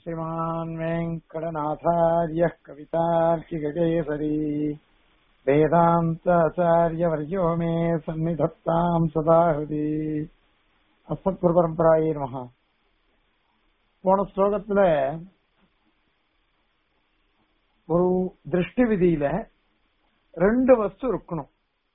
श्रीमान् वेङ्कटनाथार्यः कवितार्किगकेसरी वेदान्ताचार्यवर्यो मे सन्निधत्ताम् सदा हृदि அஸ்மத்குரு பரம்பராயே நமகா போன ஸ்லோகத்துல ஒரு திருஷ்டி விதியில ரெண்டு வஸ்து இருக்கணும்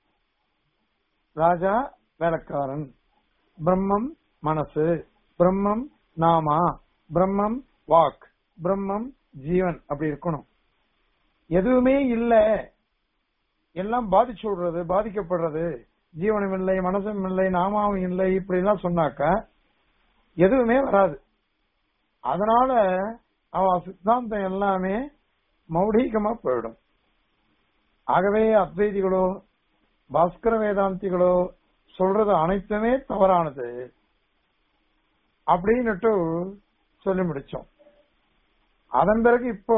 ராஜா வேலைக்காரன் பிரம்மம் மனசு பிரம்மம் நாமா பிரம்மம் வாக் பிரம்மம் ஜீவன் அப்படி இருக்கணும் எதுவுமே இல்ல எல்லாம் பாதிச்சு விடுறது பாதிக்கப்படுறது ஜீவனும் இல்லை மனசும் இல்லை நாமாவும் இல்லை இப்படி எல்லாம் சொன்னாக்கா எதுவுமே வராது அதனால அவ சித்தாந்தம் எல்லாமே மௌடீகமா போயிடும் ஆகவே அத்வைதிகளோ பாஸ்கர வேதாந்திகளோ சொல்றது அனைத்துமே தவறானது அப்படின்னுட்டு சொல்லி முடிச்சோம் அதன் பிறகு இப்போ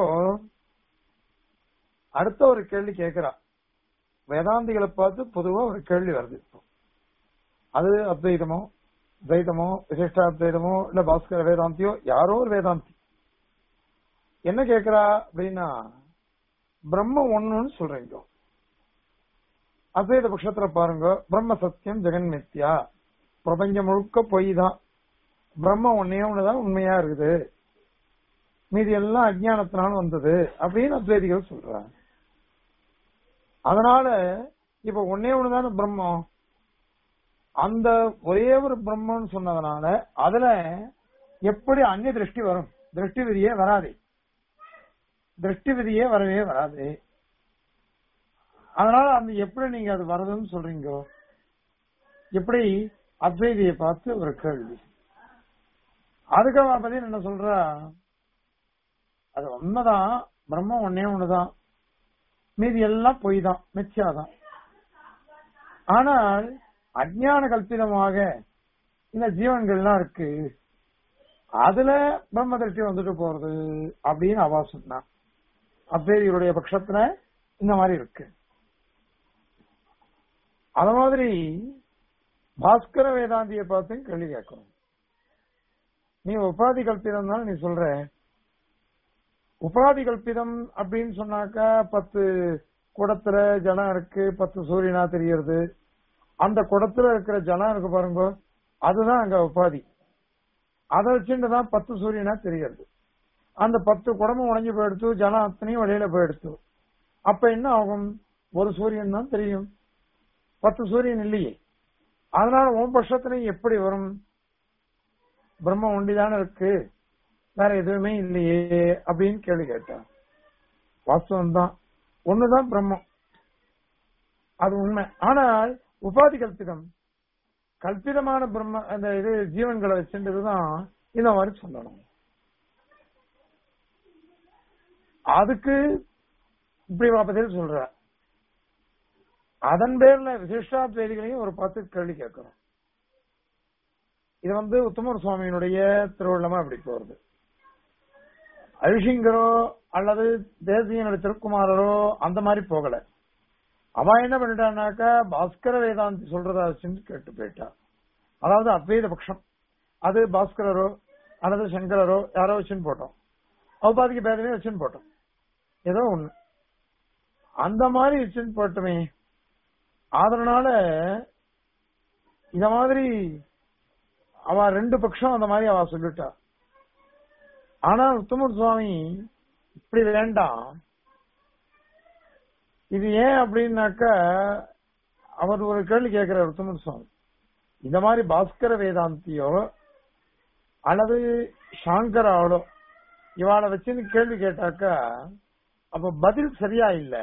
அடுத்த ஒரு கேள்வி கேட்கிறா வேதாந்திகளை பார்த்து பொதுவா ஒரு கேள்வி வருது இப்போ அது அத்வைதமோ துவைதமோ விசிஷ்டாத்வைதமோ இல்ல பாஸ்கர வேதாந்தியோ யாரோ ஒரு வேதாந்தி என்ன கேக்குறா அப்படின்னா பிரம்ம ஒண்ணுன்னு சொல்றீங்க அத்வைத பட்சத்துல பாருங்க பிரம்ம சத்தியம் ஜெகன் மித்யா பிரபஞ்சம் முழுக்க பொய் தான் பிரம்ம ஒன்னே ஒண்ணுதான் உண்மையா இருக்குது மீதி எல்லாம் அஜ்ஞானத்தினால வந்தது அப்படின்னு அத்வைதிகள் சொல்றாங்க அதனால இப்ப ஒன்னே ஒண்ணுதான பிரம்மம் அந்த ஒரே ஒரு பிரம்மம்னு சொன்னதுனால அதுல எப்படி அந்நிய திருஷ்டி வரும் திருஷ்டி விதியே வராது திருஷ்டி விதியே வரவே வராது அதனால அந்த எப்படி நீங்க அது வருதுன்னு சொல்றீங்க எப்படி அத்வைதியை பார்த்து ஒரு கேள்வி அதுக்கு அவ பதில் என்ன சொல்றா அது உண்மைதான் பிரம்மம் ஒன்னே ஒண்ணுதான் மீதி எல்லாம் பொய் தான் மிச்சியாதான் ஆனால் அஜ்ஞான கல்பிதமாக இந்த ஜீவன்கள்லாம் இருக்கு அதுல பிரம்ம திருஷ்டி வந்துட்டு போறது அப்படின்னு அவா சொன்னா அத்வைதிகளுடைய பட்சத்துல இந்த மாதிரி இருக்கு அத மாதிரி பாஸ்கர வேதாந்திய பார்த்து கேள்வி கேட்கணும் நீ உபாதி கல்பிதம் தான் நீ சொல்ற உபாதி கல்பிதம் அப்படின்னு சொன்னாக்கா பத்து குடத்துல ஜனம் இருக்கு பத்து சூரியனா தெரியறது அந்த குடத்துல இருக்கிற ஜனம் இருக்கு பாருங்க அதுதான் அங்க உபாதி அதை வச்சுட்டு தான் பத்து சூரியனா தெரியறது அந்த பத்து குடமும் உடஞ்சு போயிடுத்து ஜனம் அத்தனையும் வெளியில போயிடுத்து அப்ப என்ன ஆகும் ஒரு சூரியன் தான் தெரியும் பத்து சூரியன் இல்லையே அதனால உன் பட்சத்துல எப்படி வரும் பிரம்ம ஒண்டிதானே இருக்கு வேற எதுவுமே இல்லையே அப்படின்னு கேள்வி கேட்டான் வாஸ்தவம் தான் ஒண்ணுதான் பிரம்மம் அது உண்மை ஆனால் உபாதி கல்பிதம் கல்பிதமான பிரம்ம அந்த இது ஜீவன்களை வச்சுன்றதுதான் இந்த மாதிரி சொல்லணும் அதுக்கு இப்படி பதில் சொல்ற அதன் பேர்ல விசிஷ்டாத்வேதிகளையும் ஒரு பத்து கேள்வி கேட்கிறோம் இது வந்து உத்தமர் சுவாமியினுடைய திருவள்ளமா இப்படி போறது அரிசிங்கரோ அல்லது தேசியனுடைய திருக்குமாரரோ அந்த மாதிரி போகல அவன் என்ன பண்ணிட்டான்னாக்கா பாஸ்கர வேதாந்தி சொல்றதா வச்சுன்னு கேட்டு போயிட்டா அதாவது அத்வைத பட்சம் அது பாஸ்கரரோ அல்லது சங்கரரோ யாரோ வச்சுன்னு போட்டோம் அவுபாதிக்கு பேதமே வச்சுன்னு போட்டோம் ஏதோ ஒண்ணு அந்த மாதிரி வச்சுன்னு போட்டோமே அதனால இத மாதிரி அவ ரெண்டு பட்சம் அந்த மாதிரி அவ சொல்லிட்டா ஆனா உத்தமர் சுவாமி இப்படி வேண்டாம் இது ஏன் அப்படின்னாக்கா அவர் ஒரு கேள்வி கேட்கிறார் உத்தமர் சுவாமி இந்த மாதிரி பாஸ்கர வேதாந்தியோ அல்லது சாங்கராவளோ இவாளை வச்சுன்னு கேள்வி கேட்டாக்கா அப்ப பதில் சரியா இல்ல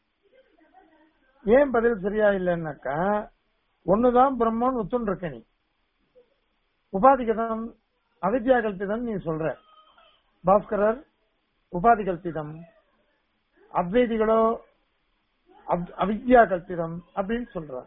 ஏன் பதில் சரியா இல்லைன்னாக்கா ஒண்ணுதான் பிரம்மன் ஒத்துன்னு இருக்க நீ உபாதிகதம் அவித்யா கல்பிதம் நீ சொல்ற பாஸ்கரர் உபாதி கல்பிதம் அத்வைதிகளோ அவித்யா கல்பிதம் அப்படின்னு சொல்ற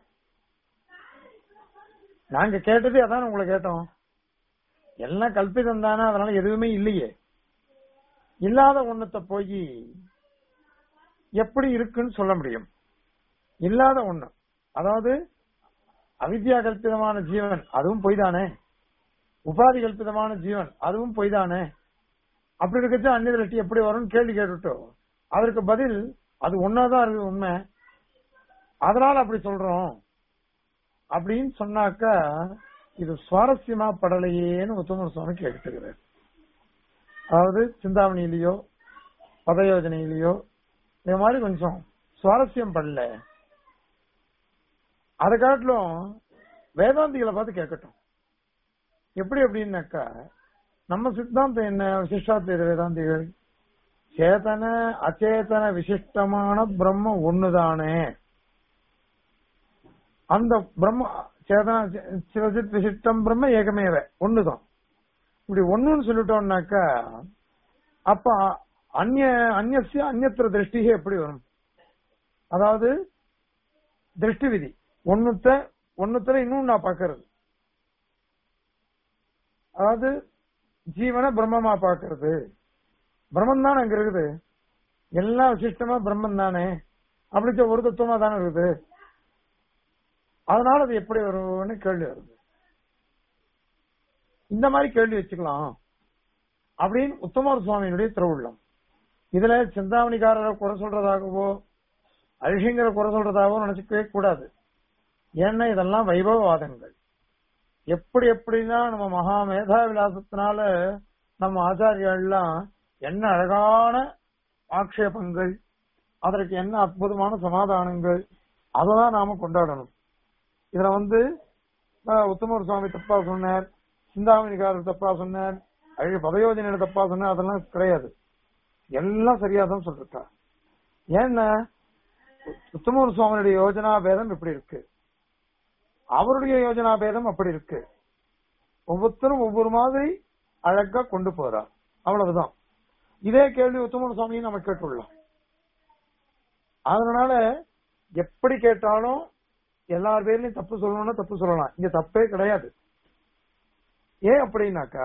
நாங்க கேட்டது அதான் உங்களை கேட்டோம் எல்லாம் கல்பிதம் தானே அதனால எதுவுமே இல்லையே இல்லாத ஒண்ணத்தை போய் எப்படி இருக்குன்னு சொல்ல முடியும் இல்லாத ஒண்ணு அதாவது அவித்யா கல்பிதமான ஜீவன் அதுவும் பொய் தானே உபாதி கல்பிதமான ஜீவன் அதுவும் பொய் தானே அப்படி இருக்கச்சு அந்நிய திருஷ்டி எப்படி வரும்னு கேள்வி கேட்டுட்டோம் அதற்கு பதில் அது ஒன்னாதான் இருக்குது உண்மை அதனால அப்படி சொல்றோம் அப்படின்னு சொன்னாக்கா இது சுவாரஸ்யமா படலையேன்னு உத்தமர் சுவாமி கேட்டுக்கிறார் அதாவது சிந்தாமணியிலயோ பதயோஜனையிலயோ இந்த மாதிரி கொஞ்சம் சுவாரஸ்யம் படல அதை காட்டிலும் வேதாந்திகளை பார்த்து கேட்கட்டும் எப்படி அப்படின்னாக்கா நம்ம சித்தாந்தம் என்ன விசிஷ்டாத்வைத வேதாந்திகள் சேதன அச்சேதன விசிஷ்டமான பிரம்ம ஒண்ணுதானே அந்த பிரம்ம சேதன சிவசித் விசிஷ்டம் பிரம்ம ஏகமேவ ஒண்ணுதான் இப்படி ஒண்ணுன்னு சொல்லிட்டோம்னாக்கா அப்ப அந்நிய அந்நிய அந்நத்திர திருஷ்டிகை எப்படி வரும் அதாவது திருஷ்டி விதி ஒண்ணுத்த ஒண்ணுத்துல இன்னும் நான் பாக்குறது அதாவது ஜீவனை பிரம்மமா பாக்குறது பிரம்மன் தானே அங்க இருக்குது எல்லாம் விசிஷ்டமா பிரம்மன் தானே அப்படி ஒரு தத்துவமா தானே இருக்குது அதனால அது எப்படி வரும்னு கேள்வி வருது இந்த மாதிரி கேள்வி வச்சுக்கலாம் அப்படின்னு உத்தமர் சுவாமியினுடைய திருவுள்ளம் இதுல சிந்தாமணிக்காரரை குறை சொல்றதாகவோ அழிஷங்கரை குறை சொல்றதாகவோ நினைச்சுக்கவே கூடாது ஏன்னா இதெல்லாம் வைபவவாதங்கள் எப்படி எப்படிலாம் நம்ம மகா மேதா விலாசத்தினால நம்ம ஆச்சாரியெல்லாம் என்ன அழகான ஆக்ஷேபங்கள் அதற்கு என்ன அற்புதமான சமாதானங்கள் அததான் நாம கொண்டாடணும் இதுல வந்து உத்தமர் சுவாமி தப்பா சொன்னார் சிந்தாமணிக்காரர் தப்பா சொன்னார் அழகு பதயோஜனை தப்பா சொன்னார் அதெல்லாம் கிடையாது எல்லாம் சரியா தான் சொல்லிருக்கா ஏன்னா உத்தமர் சுவாமியுடைய யோஜனா பேதம் இப்படி இருக்கு அவருடைய யோஜனா பேதம் அப்படி இருக்கு ஒவ்வொருத்தரும் ஒவ்வொரு மாதிரி அழகா கொண்டு போறார் அவ்வளவுதான் இதே கேள்வி உத்தமர் சுவாமியும் நம்ம கேட்டுள்ளோம் அதனால எப்படி கேட்டாலும் எல்லார் பேர்லயும் தப்பு சொல்லணும்னா தப்பு சொல்லலாம் இங்க தப்பே கிடையாது ஏன் அப்படின்னாக்கா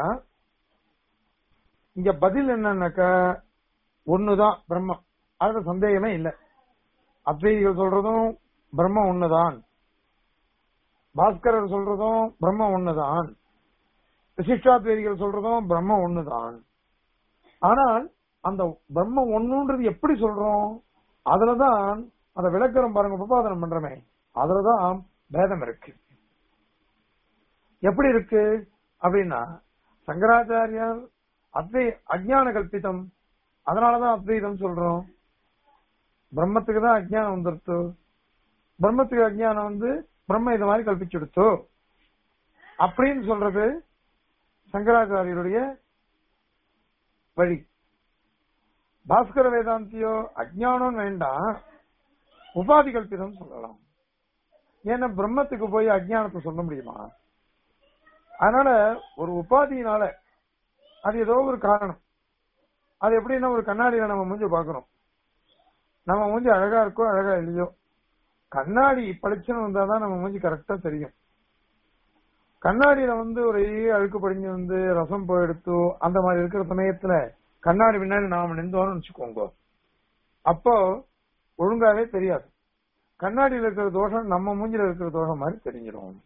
இங்க பதில் என்னன்னாக்கா ஒண்ணுதான் பிரம்மம் அதுல சந்தேகமே இல்லை அத்வைதிகள் சொல்றதும் பிரம்மம் ஒண்ணுதான் பாஸ்கரர் சொல்றதும் பிரம்மம் ஒண்ணுதான் விசிஷ்டாத்வேதிகள் சொல்றதும் பிரம்மம் ஒண்ணுதான் ஆனால் அந்த பிரம்மம் ஒண்ணுன்றது எப்படி சொல்றோம் அதுலதான் அந்த விளக்கரம் பாருங்க உபாதனம் பண்றமே அதுலதான் பேதம் இருக்கு எப்படி இருக்கு அப்படின்னா சங்கராச்சாரியார் அத்வை அஜ்ஞான கல்பிதம் அதனாலதான் அத்வைதம் சொல்றோம் பிரம்மத்துக்கு தான் அஜ்ஞானம் வந்துருத்து பிரம்மத்துக்கு அஜ்ஞானம் வந்து பிரம்ம இது மாதிரி கல்பிச்சுடுத்து அப்படின்னு சொல்றது சங்கராச்சாரியருடைய வழி பாஸ்கர வேதாந்தியோ அஜ்ஞானம் வேண்டாம் உபாதி கல்பிதம் சொல்லலாம் ஏன்னா பிரம்மத்துக்கு போய் அஜ்ஞானத்தை சொல்ல முடியுமா அதனால ஒரு உபாதியினால அது ஏதோ ஒரு காரணம் அது எப்படின்னா ஒரு கண்ணாடியில நம்ம மூஞ்சி பாக்குறோம் நம்ம மூஞ்சி அழகா இருக்கோ அழகா இல்லையோ கண்ணாடி பளிச்சுன்னு வந்தாதான் நம்ம மூஞ்சி கரெக்டா தெரியும் கண்ணாடியில வந்து ஒரு அழுக்கு படிஞ்சு வந்து ரசம் போயெடுத்து அந்த மாதிரி இருக்கிற சமயத்துல கண்ணாடி பின்னாடி நாம நின்றோம்னு வச்சுக்கோங்க அப்போ ஒழுங்காவே தெரியாது கண்ணாடியில இருக்கிற தோஷம் நம்ம மூஞ்சில இருக்கிற தோஷம் மாதிரி தெரிஞ்சிடும்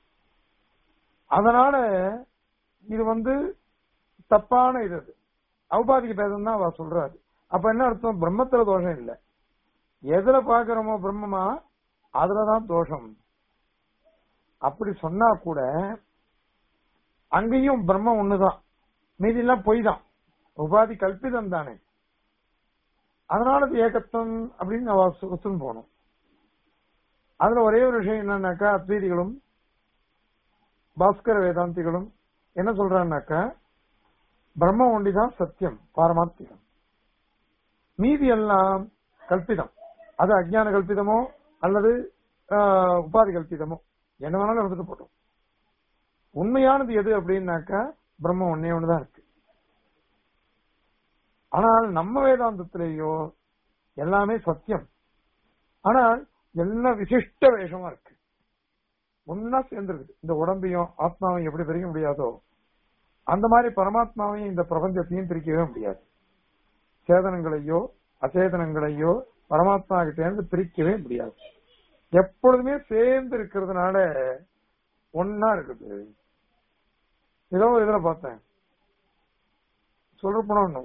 அதனால இது வந்து தப்பான இது அது ஔபாதிக பேதம் தான் அவ சொல்றாரு அப்ப என்ன அர்த்தம் பிரம்மத்துல தோஷம் இல்ல எதுல பாக்குறோமோ பிரம்மமா அதுலதான் தோஷம் அப்படி சொன்னா கூட அங்கேயும் பிரம்மம் ஒண்ணுதான் மீதி எல்லாம் பொய் தான் உபாதி கல்பிதம் தானே அதனால அது ஏகத்தம் அப்படின்னு ஒத்துன்னு போகணும் அதுல ஒரே ஒரு விஷயம் என்னன்னாக்கா அத்வீதிகளும் பாஸ்கர வேதாந்திகளும் என்ன சொல்றான்னாக்கா பிரம்ம ஒண்டிதான் சத்தியம் பாரமார்த்திகம் மீதி எல்லாம் கல்பிதம் அது அஜ்ஞான கல்பிதமோ அல்லது உபாதி கல்பிதமோ என்ன வேணாலும் இருந்துட்டு போட்டோம் உண்மையானது எது அப்படின்னாக்கா பிரம்மம் ஒன்னே ஒண்ணுதான் இருக்கு ஆனால் நம்ம வேதாந்தத்திலேயோ எல்லாமே சத்தியம் ஆனால் எல்லாம் விசிஷ்ட வேஷமா இருக்கு ஒன்னா சேர்ந்துருக்கு இந்த உடம்பையும் ஆத்மாவையும் எப்படி பிரிக்க முடியாதோ அந்த மாதிரி பரமாத்மாவையும் இந்த பிரபஞ்சத்தையும் பிரிக்கவே முடியாது சேதனங்களையோ அச்சேதனங்களையோ பரமாத்மா கிட்ட இருந்து பிரிக்கவே முடியாது எப்பொழுதுமே சேர்ந்து இருக்கிறதுனால ஒன்னா இருக்குது ஏதோ ஒரு இதுல பார்த்தேன் சொல்ற போனோம்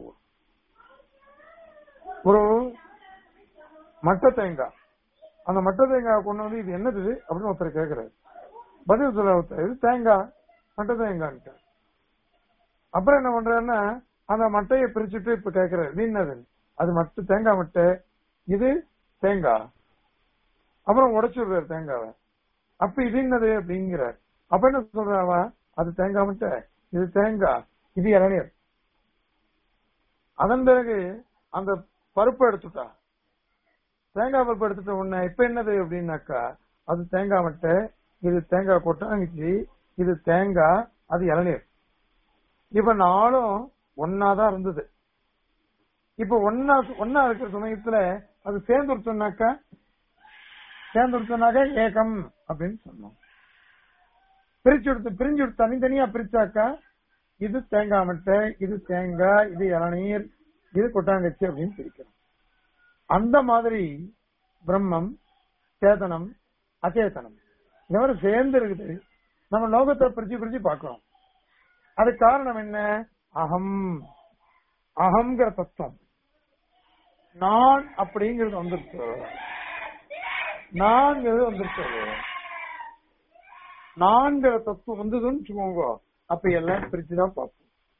ஒரு மட்டை தேங்காய் அந்த மட்டை தேங்காய் கொண்டு வந்து இது என்னது அப்படின்னு ஒருத்தர் கேக்குறாரு பதில் சொல்ல ஒருத்தர் இது தேங்காய் மட்டை தேங்காய்ன்ட்டு அப்புறம் என்ன பண்றாருன்னா அந்த மட்டையை பிரிச்சுட்டு இப்ப கேக்குறாரு இது என்னது அது மட்டு தேங்காய் மட்டை இது தேங்காய் அப்புறம் உடைச்சு விடுறாரு தேங்காவை அப்ப இது என்னது அப்படிங்கிறார் அப்ப என்ன சொல்றாவா அது தேங்காய் மட்டை இது தேங்காய் இது இளநீர் அதன் பிறகு அந்த பருப்பை எடுத்துட்டா தேங்காய் பருப்பு எடுத்துட்ட உடனே இப்ப என்னது அப்படின்னாக்கா அது தேங்காய் மட்டை இது தேங்காய் கொட்டாங்கிச்சு இது தேங்காய் அது இளநீர் இப்ப நாளும் ஒன்னாதான் இருந்தது இப்ப ஒன்னா ஒன்னா இருக்கிற சமயத்துல அது சேர்ந்துருச்சோம்னாக்கா சேர்ந்துருச்சோம்னாக்கா ஏகம் அப்படின்னு சொன்னோம் பிரிச்சு எடுத்து பிரிஞ்சு எடுத்து தனித்தனியா பிரிச்சாக்கா இது தேங்காய் மட்டை இது தேங்காய் இது இளநீர் இது கொட்டாங்கச்சி அப்படின்னு பிரிக்கிறோம் அந்த மாதிரி பிரம்மம் சேதனம் அச்சேதனம் இந்த மாதிரி சேர்ந்து இருக்குது நம்ம லோகத்தை பிரிச்சு பிரிச்சு பார்க்கிறோம் அது காரணம் என்ன அகம் அகங்கிற தத்துவம் நான் அப்படிங்கிறது வந்துருச்சு நான்கிறது வந்துருச்சு நான்கிற தத்துவம் வந்ததுன்னு வச்சுக்கோங்க அப்ப எல்லாம் பிரிச்சுதான் பார்ப்போம்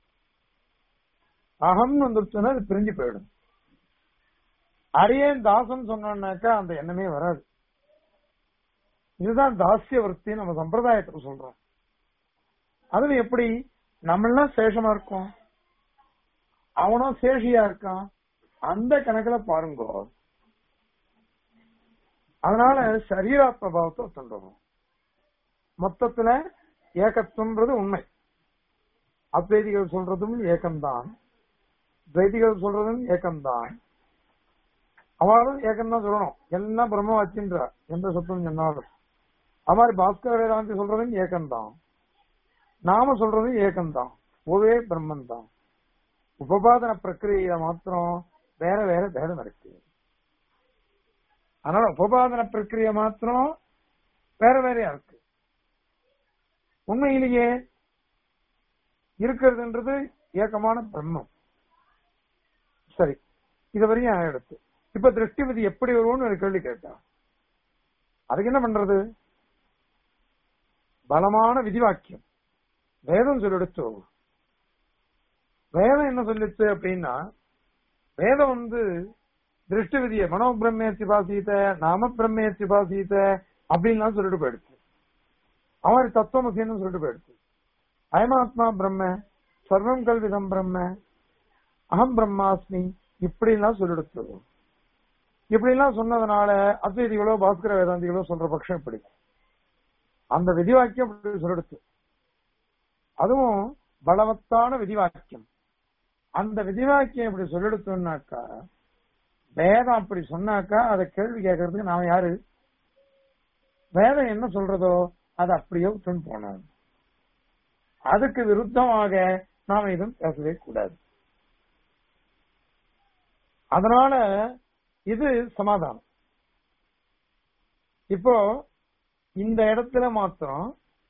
அகம்னு வந்துருச்சுன்னா அது பிரிஞ்சு போயிடும் அரியன் தாசன் சொன்னோம்னாக்கா அந்த எண்ணமே வராது இதுதான் தாசிய விற்பி நம்ம சம்பிரதாயத்துல சொல்றோம் அதுல எப்படி நம்மளாம் சேஷமா இருக்கோம் அவனும் சேஷியா இருக்கான் அந்த கணக்குல பாருங்க அதனால சரீரா பிரபாவத்தை சொல்றோம் மொத்தத்துல ஏகத்துவம்ன்றது உண்மை அத்வைதிகள் சொல்றதும் ஏக்கம்தான் துவைதிகள் சொல்றதும் ஏக்கம்தான் அவளும் ஏக்கம்தான் சொல்லணும் எல்லாம் பிரம்ம வச்சுன்றா எந்த சத்தம் சொன்னாலும் அது மாதிரி பாஸ்கர வேதாந்தி சொல்றதும் ஏக்கம்தான் நாம சொல்றதும் ஏக்கம்தான் ஒரே பிரம்மன் தான் உபபாதன பிரக்கிரியில மாத்திரம் வேற வேற பேதம் இருக்கு அதனால உபபாதன பிரக்கிரிய மாத்திரம் வேற வேறையா இருக்கு உண்மையிலேயே இருக்கிறதுன்றது ஏக்கமான பிரம்மம் சரி இது வரையும் எடுத்து இப்ப திருஷ்டிபதி எப்படி வருவோம்னு ஒரு கேள்வி கேட்டா அதுக்கு என்ன பண்றது பலமான விதிவாக்கியம் வேதம் சொல்லிடுச்சோ வேதம் என்ன சொல்லிச்சு அப்படின்னா வேதம் வந்து திருஷ்டி விதிய மனோ பிரம்மேர்த்தி பாசீத நாம பிரம்மேர்த்தி பாசீத அப்படின்லாம் சொல்லிட்டு போயிடுச்சு அவன் தத்துவமசின்னு சொல்லிட்டு போயிடுச்சு அயமாத்மா பிரம்ம சர்வம் கல்விதம் பிரம்ம அகம் பிரம்மாஸ்மி இப்படிலாம் சொல்லிடுச்சு இப்படிலாம் சொன்னதுனால அத்வைதிகளோ பாஸ்கர வேதாந்திகளோ சொல்ற பட்சம் இப்படி அந்த விதிவாக்கியம் அப்படி சொல்லிடுச்சு அதுவும் பலவத்தான விதிவாக்கியம் அந்த விதிவாக்கியம் இப்படி சொல்லிடுத்தோம்னாக்கா வேதம் அப்படி சொன்னாக்கா அதை கேள்வி கேட்கறதுக்கு நாம யாரு வேதம் என்ன சொல்றதோ அதை அப்படியே விட்டுன்னு போனோம் அதுக்கு விருத்தமாக நாம எதுவும் பேசவே கூடாது அதனால இது சமாதானம் இப்போ இந்த இடத்துல மாத்திரம்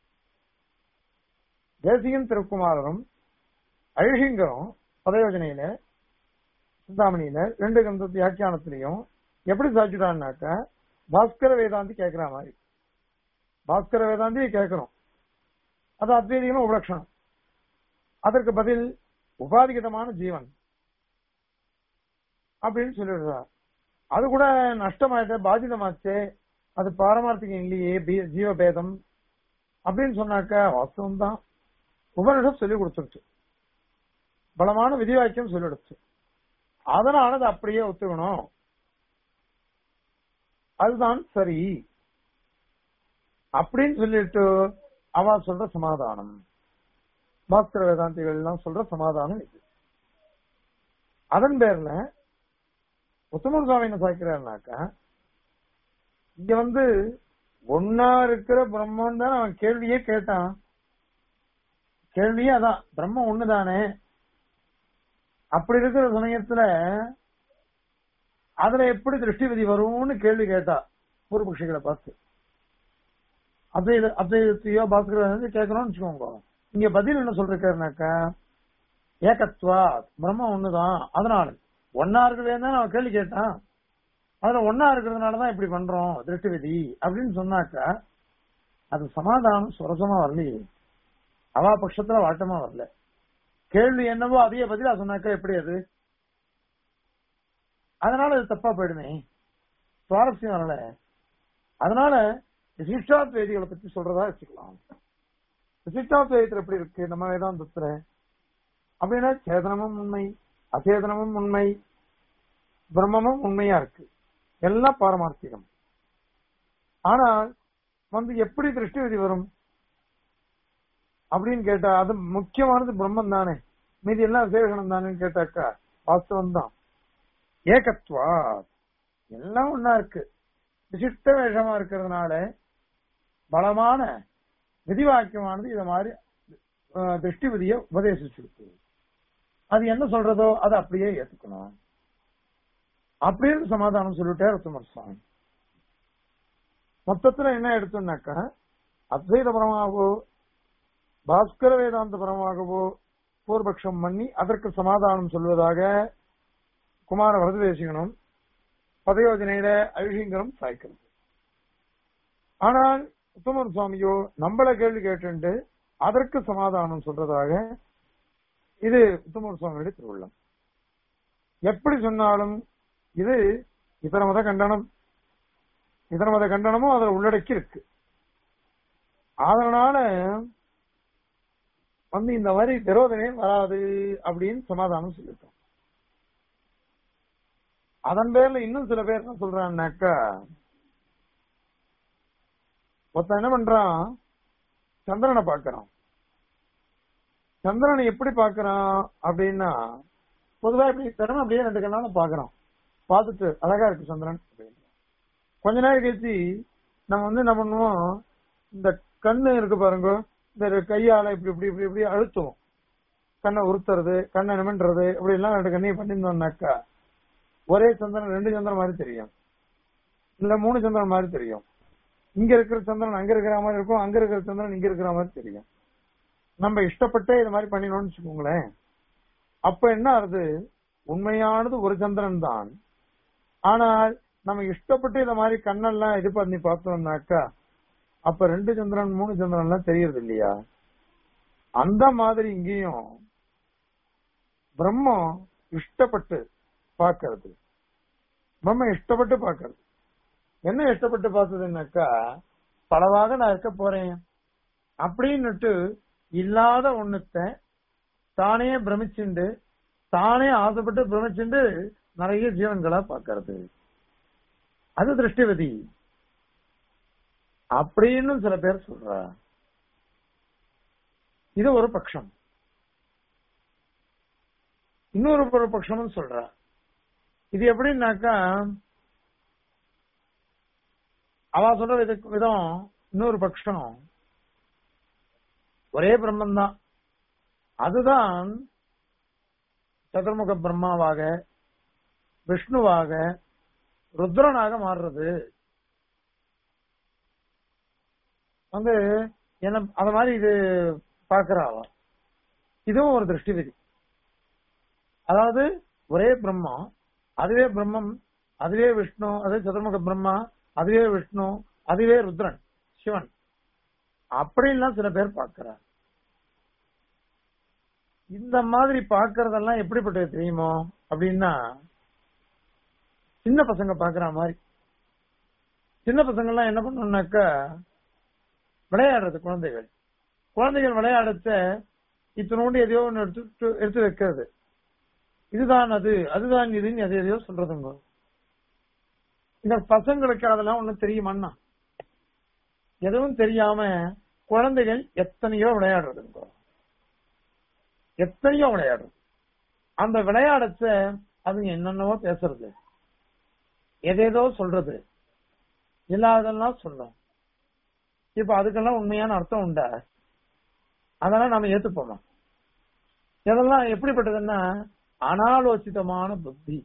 தேசிகன் திருக்குமாரரும் அழகிங்கரும் பதயோஜனையில சிந்தாமணியில ரெண்டு கந்த வியாக்கியானத்திலையும் எப்படி சாட்சிட்டான்னாக்க பாஸ்கர வேதாந்தி கேட்கிற மாதிரி பாஸ்கர வேதாந்தி கேட்கணும் அது அத்வைதிகமும் உபலட்சணம் அதற்கு பதில் உபாதிகதமான ஜீவன் அப்படின்னு சொல்லிடுறார் அது கூட நஷ்டமாயிட்ட பாதிதமாச்சே அது பாரமார்த்திகம் இல்லையே பீ- ஜீவபேதம் அப்படின்னு சொன்னாக்க வாஸ்தவம் தான் உபனிஷம் சொல்லி கொடுத்துருச்சு பலமான விதிவாக்கியம் சொல்லிடுச்சு அதனால அதை அப்படியே ஒத்துக்கணும் அதுதான் சரி அப்படின்னு சொல்லிட்டு அவ சொல்ற சமாதானம் பாஸ்கர வேதாந்திகள் எல்லாம் சொல்ற சமாதானம் இது அதன் பேர்ல உத்தமன் சுவாமி என்ன சாய்க்கிறாருனாக்கா இங்க வந்து ஒன்னா இருக்கிற பிரம்மன் தான் அவன் கேள்வியே கேட்டான் கேள்வியே அதான் பிரம்மம் ஒண்ணுதானே அப்படி இருக்கிற சமயத்துல அதுல எப்படி திருஷ்டி விதி வரும்னு கேள்வி கேட்டா பூர்வபக்ஷிகளை பார்த்து அத்வைத அத்வைதத்தையோ பாஸ்கர கேட்கணும்னு வச்சுக்கோங்க இங்க பதில் என்ன சொல்றாருனாக்கா ஏகத்வா பிரம்மம் ஒண்ணுதான் அதனால ஒன்னா இருக்கிறதே தான் அவன் கேள்வி கேட்டான் அதுல ஒன்னா இருக்கிறதுனாலதான் இப்படி பண்றோம் திருட்டு விதி அப்படின்னு சொன்னாக்கா அது சமாதானம் சுரசமா வரலையே அவா பட்சத்துல வாட்டமா வரல கேள்வி என்னவோ அதையே பதிலா சொன்னாக்கா எப்படி அது அதனால அது தப்பா போயிடுமே சுவாரஸ்யம் வரல அதனால விசிஷ்டாத்வேதிகளை பத்தி சொல்றதா வச்சுக்கலாம் விசிஷ்டாத்வேதத்துல எப்படி இருக்கு நம்ம வேதாந்தத்துல அப்படின்னா சேதனமும் உண்மை அச்சேதனமும் உண்மை பிரம்மமும் உண்மையா இருக்கு எல்லாம் பாரமார்த்திகம் ஆனால் வந்து எப்படி திருஷ்டி விதி வரும் அப்படின்னு கேட்டா அது முக்கியமானது பிரம்மம் தானே மீதி எல்லாம் விசேஷனம் தானேன்னு கேட்டாக்கா வாஸ்தவம் தான் ஏகத்வா எல்லாம் ஒன்னா இருக்கு விசிஷ்ட வேஷமா இருக்கிறதுனால பலமான விதிவாக்கியமானது இத மாதிரி அஹ், திருஷ்டி விதியை உபதேசிச்சிருக்கு அது என்ன சொல்றதோ அதை அப்படியே ஏத்துக்கணும் அப்படின்னு சமாதானம் சொல்லிட்டார் உத்தமர் சுவாமி மொத்தத்துல என்ன எடுத்தோம்னாக்கா அத்வைத பரமாகவோ பாஸ்கர வேதாந்த பரமாகவோ பூர்வபக்ஷம் பண்ணி அதற்கு சமாதானம் சொல்வதாக குமார வரததேசிகனும் பதயோஜனையில அழிங்கரும் சாய்க்கிறது ஆனால் உத்தமர் சுவாமியோ நம்மள கேள்வி கேட்டு அதற்கு சமாதானம் சொல்றதாக இது உத்தமர் சுவாமியுடைய திருவுள்ளம் எப்படி சொன்னாலும் இது இதர மத கண்டனம் இதர மத கண்டனமும் அதுல உள்ளடக்கி இருக்கு அதனால வந்து இந்த மாதிரி விரோதமே வராது அப்படின்னு சமாதானம் சொல்லிட்டோம் அதன் பேர்ல இன்னும் சில பேர் என்ன சொல்றான்னாக்கா ஒருத்தன் என்ன பண்றான் சந்திரனை பாக்குறான் சந்திரனை எப்படி பாக்குறான் அப்படின்னா பொதுவா இப்படி திறமை அப்படியே ரெண்டு கண்ணால பாக்குறான் பார்த்துட்டு அழகா இருக்கு சந்திரன் அப்படின்னு கொஞ்ச நேரம் கழிச்சு நம்ம வந்து என்ன பண்ணுவோம் இந்த கண்ணு இருக்கு பாருங்க இந்த கையால இப்படி இப்படி இப்படி இப்படி அழுத்துவோம் கண்ணை உறுத்துறது கண்ணை நிமின்றது இப்படி எல்லாம் ரெண்டு கண்ணையும் பண்ணியிருந்தோம்னாக்கா ஒரே சந்திரன் ரெண்டு சந்திரன் மாதிரி தெரியும் இல்ல மூணு சந்திரன் மாதிரி தெரியும் இங்க இருக்கிற சந்திரன் அங்க இருக்கிற மாதிரி இருக்கும் அங்க இருக்கிற சந்திரன் இங்க இருக்கிற மாதிரி தெரியும் நம்ம இஷ்டப்பட்டே இது மாதிரி பண்ணினோம்னு வச்சுக்கோங்களேன் அப்ப என்ன ஆகுது உண்மையானது ஒரு சந்திரன் தான் ஆனால் நம்ம இஷ்டப்பட்டு இந்த மாதிரி கண்ணெல்லாம் இது பண்ணி பார்த்தோம்னாக்கா அப்ப ரெண்டு சந்திரன் மூணு சந்திரன் எல்லாம் தெரியறது இல்லையா அந்த மாதிரி இங்கேயும் பிரம்மம் இஷ்டப்பட்டு பார்க்கிறது பிரம்ம இஷ்டப்பட்டு பார்க்கிறது என்ன இஷ்டப்பட்டு பார்த்ததுன்னாக்கா பலவாக நான் இருக்க போறேன் அப்படின்னுட்டு இல்லாத ஒண்ணுத்த தானே பிரமிச்சுண்டு தானே ஆசைப்பட்டு பிரமிச்சுண்டு நிறைய ஜீவன்களா பார்க்கறது அது திருஷ்டிவதி அப்படின்னு சில பேர் சொல்றா இது ஒரு பட்சம் இன்னொரு ஒரு பட்சம்னு சொல்றா இது எப்படின்னாக்கா அவ சொல்ற வித- விதம் இன்னொரு பட்சம் ஒரே பிரம்மன் தான் அதுதான் சதுர்முக பிரம்மாவாக விஷ்ணுவாக ருத்ரனாக மாறுறது வந்து என்ன அத மாதிரி இது பார்க்கிறாவ இதுவும் ஒரு திருஷ்டி விதி அதாவது ஒரே பிரம்மா அதுவே பிரம்மம் அதுவே விஷ்ணு அதே சதுர்முக பிரம்மா அதுவே விஷ்ணு அதுவே ருத்ரன் சிவன் அப்படின்லாம் சில பேர் பார்க்கிறார் இந்த மாதிரி பார்க்கறதெல்லாம் எப்படிப்பட்டது தெரியுமோ அப்படின்னா சின்ன பசங்க பாக்குற மாதிரி சின்ன பசங்க எல்லாம் என்ன பண்ணணும்னாக்கா விளையாடுறது குழந்தைகள் குழந்தைகள் விளையாடத்த இத்தனோண்டு எதையோ ஒண்ணு எடுத்து எடுத்து வைக்கிறது இதுதான் அது அதுதான் இதுன்னு எதை எதையோ சொல்றதுங்க இந்த பசங்களுக்கு அதெல்லாம் ஒண்ணும் தெரியுமான்னா எதுவும் தெரியாம குழந்தைகள் எத்தனையோ விளையாடுறதுங்க எத்தனையோ விளையாடுறது அந்த விளையாடச்ச அது என்னென்னவோ பேசுறது எதேதோ சொல்றது இல்லாதெல்லாம் சொல்லும் இப்ப அதுக்கெல்லாம் உண்மையான அர்த்தம் உண்டா அதெல்லாம் நாம ஏத்துப்போமா இதெல்லாம் எப்படிப்பட்டதுன்னா அனாலோசிதமான புத்தி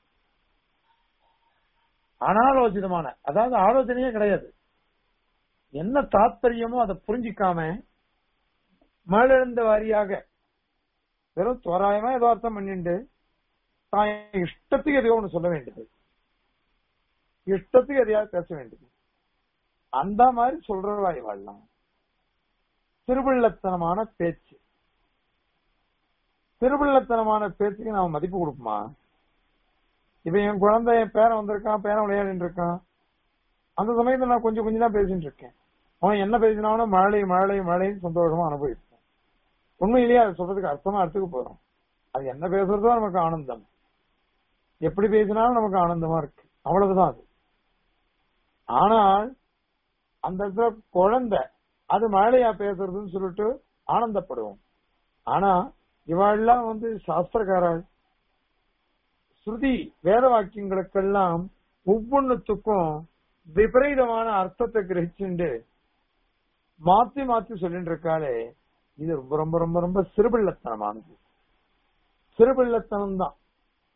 அனாலோசிதமான அதாவது ஆலோசனையே கிடையாது என்ன தாத்பரியமோ அதை புரிஞ்சிக்காம மேலெழுந்த வாரியாக வெறும் தோராயமா ஏதோ அர்த்தம் பண்ணிண்டு தான் இஷ்டத்துக்கு எதையோ ஒண்ணு சொல்ல வேண்டியது இஷ்டத்துக்கு எதையாவது பேச வேண்டியது அந்த மாதிரி சொல்றவா இவாள்லாம் திருவிள்ளத்தனமான பேச்சு திருவிள்ளத்தனமான பேச்சுக்கு நாம மதிப்பு கொடுப்போமா இப்ப என் குழந்தை என் பேரன் வந்திருக்கான் பேரன் விளையாடிட்டு இருக்கான் அந்த சமயத்துல நான் கொஞ்சம் கொஞ்சம் தான் பேசிட்டு இருக்கேன் அவன் என்ன பேசினாலும் மழை மழை மழைன்னு சந்தோஷமா அனுபவிப்போம் உண்மையிலேயே அது சொல்றதுக்கு அர்த்தமா அர்த்தத்துக்கு போறோம் அது என்ன பேசுறதோ நமக்கு ஆனந்தம் எப்படி பேசினாலும் நமக்கு ஆனந்தமா இருக்கு அவ்வளவுதான் அது ஆனால் அந்த இடத்துல குழந்தை அது மழையா பேசுறதுன்னு சொல்லிட்டு ஆனந்தப்படுவோம் ஆனா இவாள்லாம் வந்து சாஸ்திரக்காரர் ஸ்ருதி வேத வாக்கியங்களுக்கெல்லாம் ஒவ்வொன்னுத்துக்கும் விபரீதமான அர்த்தத்தை கிரகிச்சுண்டு மாத்தி மாத்தி சொல்லிட்டு இருக்காளே இது ரொம்ப ரொம்ப ரொம்ப ரொம்ப சிறுபிள்ளத்தனமானது சிறுபிள்ளத்தனம் தான்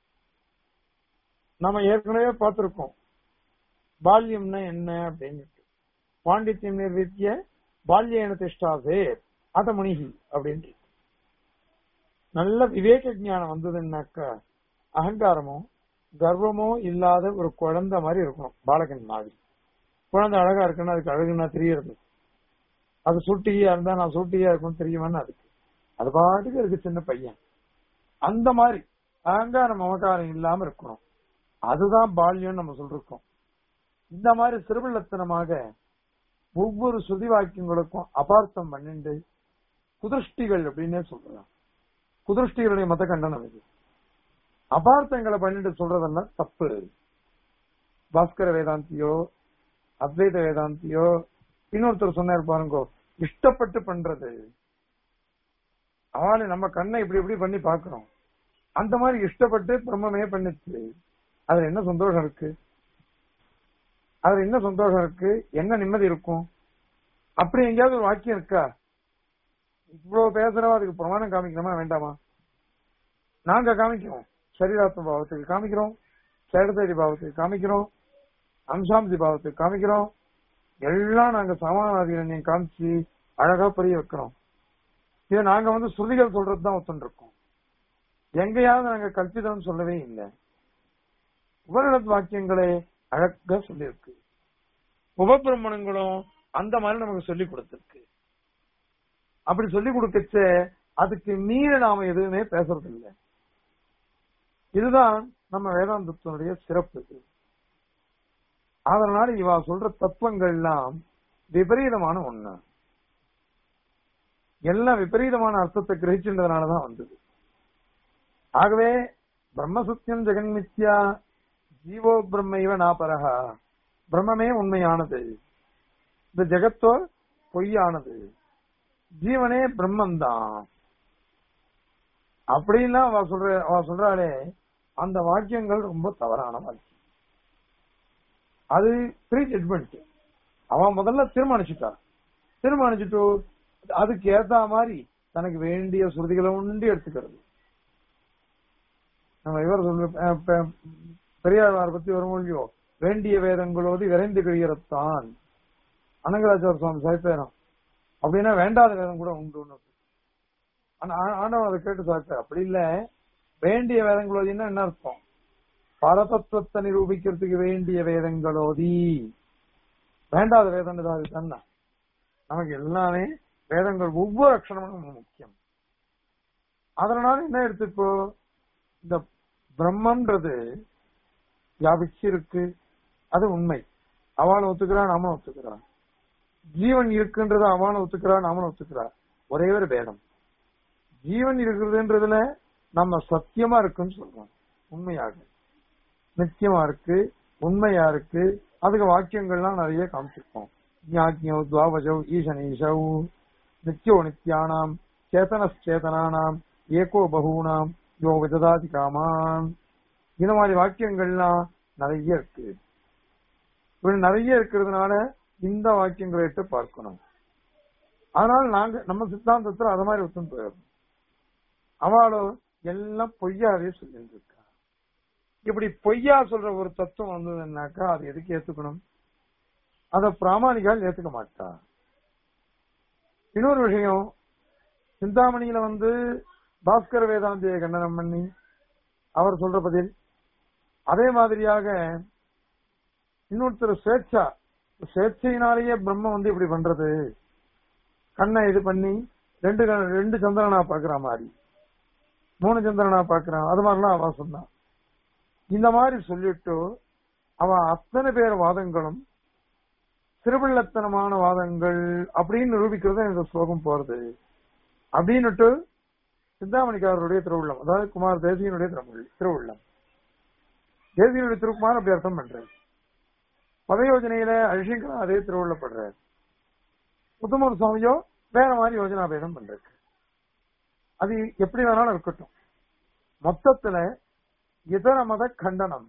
நம்ம ஏற்கனவே பார்த்திருக்கோம் பால்யம்னா என்ன அப்படின்னு பாண்டித்யம் நிர்வித்திய பால்யேன திஷ்டாசே அத முனிகி அப்படின்னு நல்ல விவேக ஞானம் வந்ததுன்னாக்கா அகங்காரமோ கர்வமோ இல்லாத ஒரு குழந்தை மாதிரி இருக்கணும் பாலகன் மாதிரி குழந்தை அழகா இருக்குன்னா அதுக்கு அழகுன்னா தெரியறது அது சுட்டியா இருந்தா நான் சுட்டியா இருக்கும் தெரியுமான்னு அதுக்கு அது பாட்டுக்கு இருக்கு சின்ன பையன் அந்த மாதிரி அகங்காரம் மமகாரம் இல்லாம இருக்கணும் அதுதான் பால்யம்னு நம்ம சொல்றோம் இந்த மாதிரி சிறுபிள்ளத்தனமாக ஒவ்வொரு சுதி வாக்கியங்களுக்கும் அபார்த்தம் பண்ணிண்டு குதிருஷ்டிகள் அப்படின்னே சொல்றான் குதிருஷ்டிகளுடைய மத கண்டனம் இது அபார்த்தங்களை பண்ணிட்டு சொல்றதெல்லாம் தப்பு பாஸ்கர வேதாந்தியோ அத்வைத வேதாந்தியோ இன்னொருத்தர் சொன்னார் பாருங்கோ இஷ்டப்பட்டு பண்றது அவனை நம்ம கண்ணை இப்படி இப்படி பண்ணி பாக்குறோம் அந்த மாதிரி இஷ்டப்பட்டு பிரம்மமே பண்ணிச்சு அதுல என்ன சந்தோஷம் இருக்கு அதுல என்ன சந்தோஷம் இருக்கு என்ன நிம்மதி இருக்கும் அப்படி எங்கேயாவது ஒரு வாக்கியம் இருக்கா இவ்வளவு பேசுறவா அதுக்கு பிரமாணம் காமிக்கணுமா வேண்டாமா நாங்க காமிக்கிறோம் சரீராத்ம பாவத்துக்கு காமிக்கிறோம் சேடத்தேடி பாவத்துக்கு காமிக்கிறோம் அம்சாம்சி பாவத்துக்கு காமிக்கிறோம் எல்லாம் நாங்க சமானாதிகள் காமிச்சு அழகா புரிய வைக்கிறோம் இது நாங்க வந்து ஸ்ருதிகள் சொல்றதுதான் ஒத்துன்னு இருக்கோம் எங்கேயாவது நாங்க கல்பிதம் சொல்லவே இல்லை உபரிடத் வாக்கியங்களே அழகா சொல்லியிருக்கு உபபிரமணங்களும் அந்த மாதிரி நமக்கு சொல்லி கொடுத்திருக்கு அப்படி சொல்லி கொடுக்கச்ச அதுக்கு மீற நாம எதுவுமே பேசுறது இல்லை இதுதான் நம்ம வேதாந்தத்தினுடைய சிறப்பு அதனால இவா சொல்ற தத்துவங்கள் எல்லாம் விபரீதமான ஒண்ணு எல்லாம் விபரீதமான அர்த்தத்தை கிரகிச்சுன்றதுனாலதான் வந்தது ஆகவே பிரம்மசத்தியம் ஜெகன்மித்யா ஜீவோ பிரம்மைவ நாபரகா பிரம்மமே உண்மையானது இந்த ஜெகத்தோ பொய்யானது ஜீவனே பிரம்மந்தான் அப்படின்னா அவ சொல்ற அவ சொல்றாளே அந்த வாக்கியங்கள் ரொம்ப தவறான வாக்கியம் அது ப்ரீ ஜட்மெண்ட் அவன் முதல்ல தீர்மானிச்சுட்டா தீர்மானிச்சுட்டு அதுக்கு ஏத்த மாதிரி தனக்கு வேண்டிய சுருதிகளை உண்டு எடுத்துக்கிறது நம்ம இவர் சொல்ற பெரியாழ்வார் பத்தி வரும் இல்லையோ வேண்டிய வேதங்களோடு விரைந்து கிழியறத்தான் அனங்கராச்சார சுவாமி சாய்ப்பேனம் அப்படின்னா வேண்டாத வேதம் கூட உண்டு ஆனா ஆண்டவன் அதை கேட்டு சாப்பிட்ட அப்படி இல்ல வேண்டிய வேதங்களோதின்னா என்ன அர்த்தம் பரதத்துவத்தை நிரூபிக்கிறதுக்கு வேண்டிய வேதங்களோதி வேண்டாத வேதம் தான் தானே நமக்கு எல்லாமே வேதங்கள் ஒவ்வொரு அக்ஷரமும் ரொம்ப முக்கியம் அதனால என்ன எடுத்துப்போ இந்த பிரம்மன்றது வியாபிச்சு இருக்கு அது உண்மை அவனை ஒத்துக்கிறான் நாம ஒத்துக்கிறான் ஜீவன் இருக்குன்றத அவனை ஒத்துக்கிறான் நாம ஒத்துக்கிறான் ஒரே ஒரு வேதம் ஜீவன் இருக்கிறதுன்றதுல நம்ம சத்தியமா இருக்குன்னு சொல்றோம் உண்மையாக நித்தியமா இருக்கு உண்மையா இருக்கு அதுக்கு வாக்கியங்கள்லாம் நிறைய காமிச்சிருக்கோம் ஞாக்கியோ துவாவஜோ ஈசனீஷவ் நித்தியோ நித்யானாம் சேதனச்சேதனானாம் ஏகோ பகூனாம் யோ விததாதி காமான் இந்த மாதிரி வாக்கியங்கள்லாம் நிறைய இருக்கு இப்படி நிறைய இருக்கிறதுனால இந்த வாக்கியங்களை எடுத்து பார்க்கணும் அதனால நாங்க நம்ம சித்தாந்தத்துல அத மாதிரி ஒத்துன்னு போயிடும் அவளோ எல்லாம் பொய்யாவே சொல்லிட்டு இருக்கா இப்படி பொய்யா சொல்ற ஒரு தத்துவம் வந்ததுன்னாக்கா அது எதுக்கு ஏத்துக்கணும் அத பிராமணிகால் ஏத்துக்க மாட்டா இன்னொரு விஷயம் சிந்தாமணியில வந்து பாஸ்கர வேதாந்தியை கண்டனம் பண்ணி அவர் சொல்ற பதில் அதே மாதிரியாக இன்னொருத்தர் ஸ்வேட்சா ஸ்வேட்சையினாலேயே பிரம்ம வந்து இப்படி பண்றது கண்ணை இது பண்ணி ரெண்டு க- ரெண்டு சந்திரனா பாக்குற மாதிரி மூணு சந்திரனா பாக்குறான் அது மாதிரிலாம் அவன் சொன்னான் இந்த மாதிரி சொல்லிட்டு அவன் அத்தனை பேர் வாதங்களும் சிறுபிள்ளத்தனமான வாதங்கள் அப்படின்னு நிரூபிக்கிறது இந்த ஸ்லோகம் போறது அப்படின்னுட்டு சிந்தாமணிக்காரருடைய திருவுள்ளம் அதாவது குமார் தேசியனுடைய திருவுள்ள- திருவுள்ளம் தேசியனுடைய திருக்குமார் அப்படி அர்த்தம் பண்றாரு பதயோஜனையில அழிஷங்கரும் அதே திருவுள்ளப்படுறாரு முத்துமர் சுவாமியோ வேற மாதிரி யோஜனா பேதம் பண்றாரு அது எப்படி வேணாலும் இருக்கட்டும் மொத்தத்துல இதர மத கண்டனம்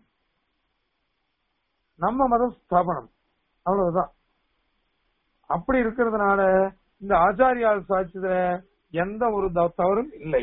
நம்ம மத ஸ்தாபனம் அவ்வளவுதான் அப்படி இருக்கிறதுனால இந்த ஆச்சாரியால் சாட்சியத்துல எந்த ஒரு த- தவறும் இல்லை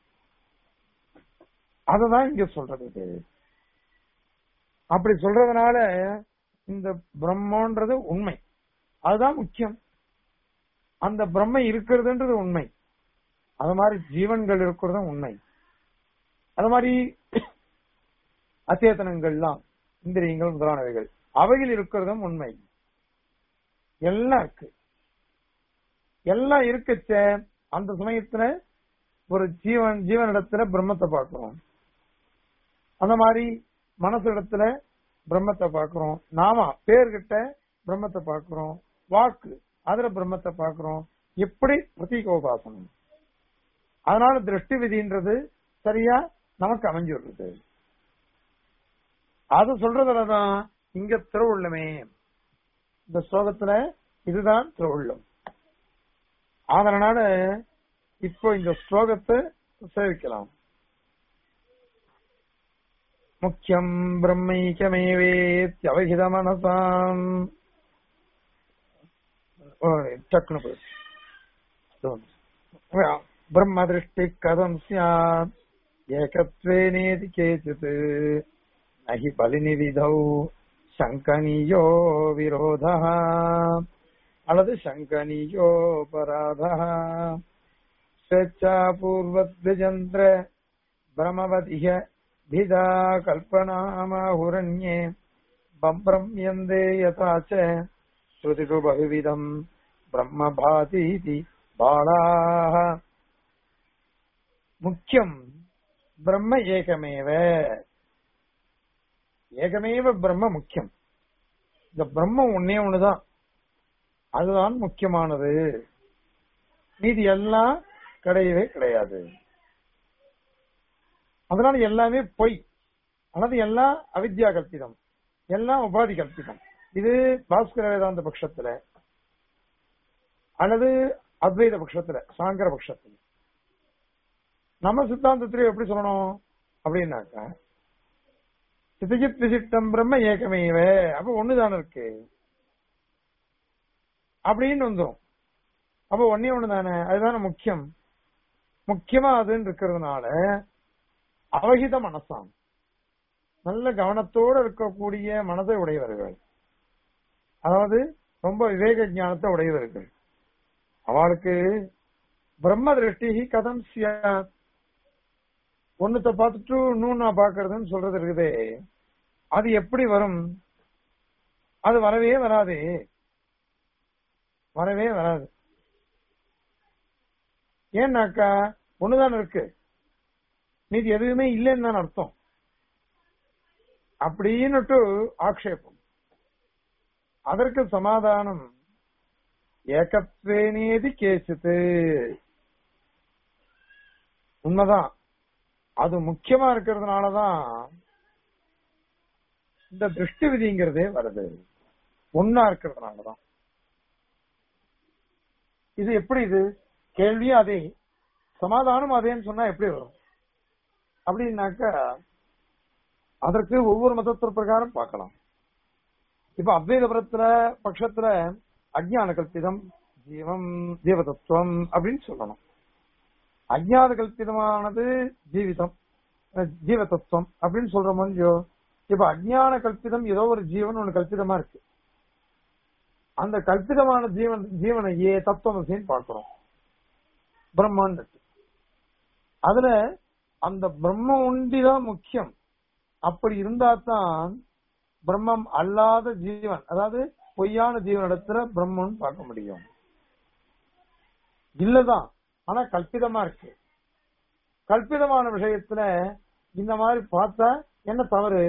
அதுதான் இங்க சொல்றது இது. அப்படி சொல்றதுனால இந்த பிரம்மன்றது உண்மை அதுதான் முக்கியம் அந்த பிரம்மை இருக்கிறதுன்றது உண்மை அது மாதிரி ஜீவன்கள் இருக்கிறதும் உண்மை அது மாதிரி அச்சேதனங்கள்லாம் இந்திரியங்கள் முதலானவைகள் அவையில் இருக்கிறதும் உண்மை எல்லாம் இருக்கு எல்லாம் இருக்கச்ச அந்த சமயத்துல ஒரு ஜீவன் ஜீவனிடத்துல பிரம்மத்தை பார்க்கிறோம் அந்த மாதிரி மனசு இடத்துல பிரம்மத்தை பார்க்கிறோம் நாம பேர்கிட்ட பிரம்மத்தை பார்க்கிறோம் வாக்கு அதுல பிரம்மத்தை பார்க்கிறோம் எப்படி பிரதீகோபாசனம் அதனால திருஷ்டி விதின்றது சரியா நமக்கு அமைஞ்சு வருது அது சொல்றதுலதான் இங்க திருவுள்ளமே இந்த ஸ்லோகத்துல இதுதான் திருவுள்ளம் அதனால இப்போ இந்த ஸ்லோகத்தை சேவிக்கலாம் முக்கியம் பிரம்மைக்கமேவேத்யவகித மனசாம் டக்குனு போய் பிரம்ம திருஷ்டி கதம் சியாத் ஏகத்வேனேதி கேச்சித் நகி பலிநிவிதௌ சங்கனியோ விரோதா அல்லது சங்கனியோபராத ஸ்வேச்சாபூர்வத்விஜந்திர பிரமவதிக பிதா கல்பனாமாஹுரண்யே பம்பிரம்யந்தே யதா ச ஸ்ருதிஷு பகுவிதம் பிரம்ம பாதீதி பாலாः முக்கியம் பிரம்ம ஏகமேவ ஏகமேவ பிரம்ம முக்கியம் இந்த பிரம்மம் ஒன்னே ஒண்ணுதான் அதுதான் முக்கியமானது மீதி எல்லாம் கிடையவே கிடையாது அதனால எல்லாமே பொய் அல்லது எல்லாம் அவித்யா கல்பிதம் எல்லாம் உபாதி கல்பிதம் இது பாஸ்கர வேதாந்த பட்சத்துல அல்லது அத்வைத பட்சத்துல சாங்கர பட்சத்துல நம்ம சித்தாந்தத்திலே எப்படி சொல்லணும் அப்படின்னாக்கா சிதஜித் விசிஷ்டம் பிரம்ம ஏகமேவ அப்ப ஒண்ணுதானே இருக்கு அப்படின்னு வந்துரும் அப்ப ஒன்னே ஒண்ணுதானே அதுதானே முக்கியம் முக்கியமா அதுன்னு இருக்கிறதுனால அவகித மனசாம் நல்ல கவனத்தோட இருக்கக்கூடிய மனதை உடையவர்கள் அதாவது ரொம்ப விவேக ஞானத்தை உடையவர்கள் அவளுக்கு பிரம்ம திருஷ்டி கதம் சியாத் ஒண்ணுத்த பார்த்துட்டு இன்னும் நான் பாக்குறதுன்னு சொல்றது இருக்குதே அது எப்படி வரும் அது வரவே வராதே வரவே வராது ஏன்னாக்கா ஒண்ணுதான் இருக்கு மீதி எதுவுமே இல்லைன்னு தான் அர்த்தம் அப்படின்னுட்டு ஆக்ஷேபம் அதற்கு சமாதானம் ஏகத்வேனேதி கேசித்து உண்மைதான் அது முக்கியமா இருக்கிறதுனாலதான் இந்த திருஷ்டி விதிங்கிறதே வருது ஒன்னா இருக்கிறதுனாலதான் இது எப்படி இது கேள்வியும் அதே சமாதானம் அதேன்னு சொன்னா எப்படி வரும் அப்படின்னாக்கா அதற்கு ஒவ்வொரு மதத்தின் பிரகாரம் பார்க்கலாம் இப்ப அத்வைதபுரத்துல பட்சத்துல அஜ்ஞான கல்பிதம் ஜீவம் ஜீவதத்துவம் அப்படின்னு சொல்லணும் அஜ்ஞாத கல்பிதமானது ஜீவிதம் அஹ் ஜீவ தத்துவம் அப்படின்னு சொல்ற முடியோ இப்ப அஜ்ஞான கல்பிதம் ஏதோ ஒரு ஜீவன் ஒண்ணு கல்பிதமா இருக்கு அந்த கல்பிதமான ஜீவன் ஜீவனையே தத்துவமசின்னு பார்க்கிறோம் பிரம்மான் இருக்கு அதுல அந்த பிரம்மம் ஒண்டிதான் முக்கியம் அப்படி இருந்தா தான் பிரம்மம் அல்லாத ஜீவன் அதாவது பொய்யான ஜீவனிடத்துல பிரம்மன் பார்க்க முடியும் இல்லதான் ஆனா கல்பிதமா இருக்கு கல்பிதமான விஷயத்துல இந்த மாதிரி பார்த்தா என்ன தவறு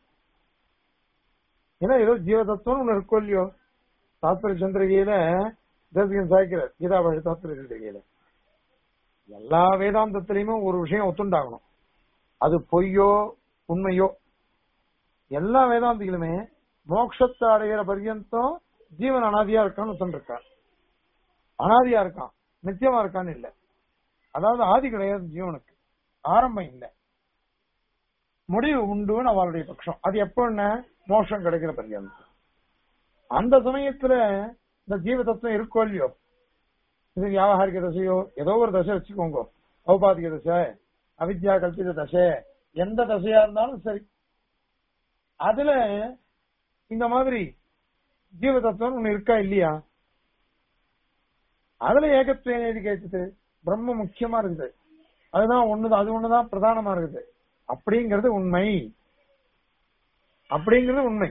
ஏன்னா ஏதோ ஜீவ தத்துவம் ஒண்ணு இருக்கும் இல்லையோ தாத்பர சந்திரிகையில தேசிகன் சாய்க்கிறார் கீதாபாஷ தாத்பர சந்திரிகையில எல்லா வேதாந்தத்திலையுமே ஒரு விஷயம் ஒத்துண்டாகணும் அது பொய்யோ உண்மையோ எல்லா வேதாந்திகளுமே மோட்சத்தை அடைகிற பர்யந்தம் ஜீவன் அனாதியா இருக்கான்னு ஒத்துருக்கான் அனாதியா இருக்கான் நிச்சயமா இருக்கான்னு இல்ல அதாவது ஆதி கிடையாது ஜீவனுக்கு ஆரம்பம் இல்லை முடிவு உண்டுன்னு அவளுடைய பட்சம் அது எப்போ என்ன மோட்சம் கிடைக்கிற பர்யந்தம் அந்த சமயத்துல இந்த ஜீவ தத்துவம் இருக்கோ இல்லையோ இது வியாபாரிக தசையோ ஏதோ ஒரு தசை வச்சுக்கோங்க ஔபாதிக தசை அவித்யா கல்பித தசை எந்த தசையா இருந்தாலும் சரி அதுல இந்த மாதிரி ஜீவ தத்துவம் ஒண்ணு இருக்கா இல்லையா அதுல ஏகத்துவ நீதி கேட்டது பிரம்ம முக்கியமா இருக்குது அதுதான் ஒண்ணுதான் அது ஒண்ணுதான் பிரதானமா இருக்குது அப்படிங்கிறது உண்மை அப்படிங்கிறது உண்மை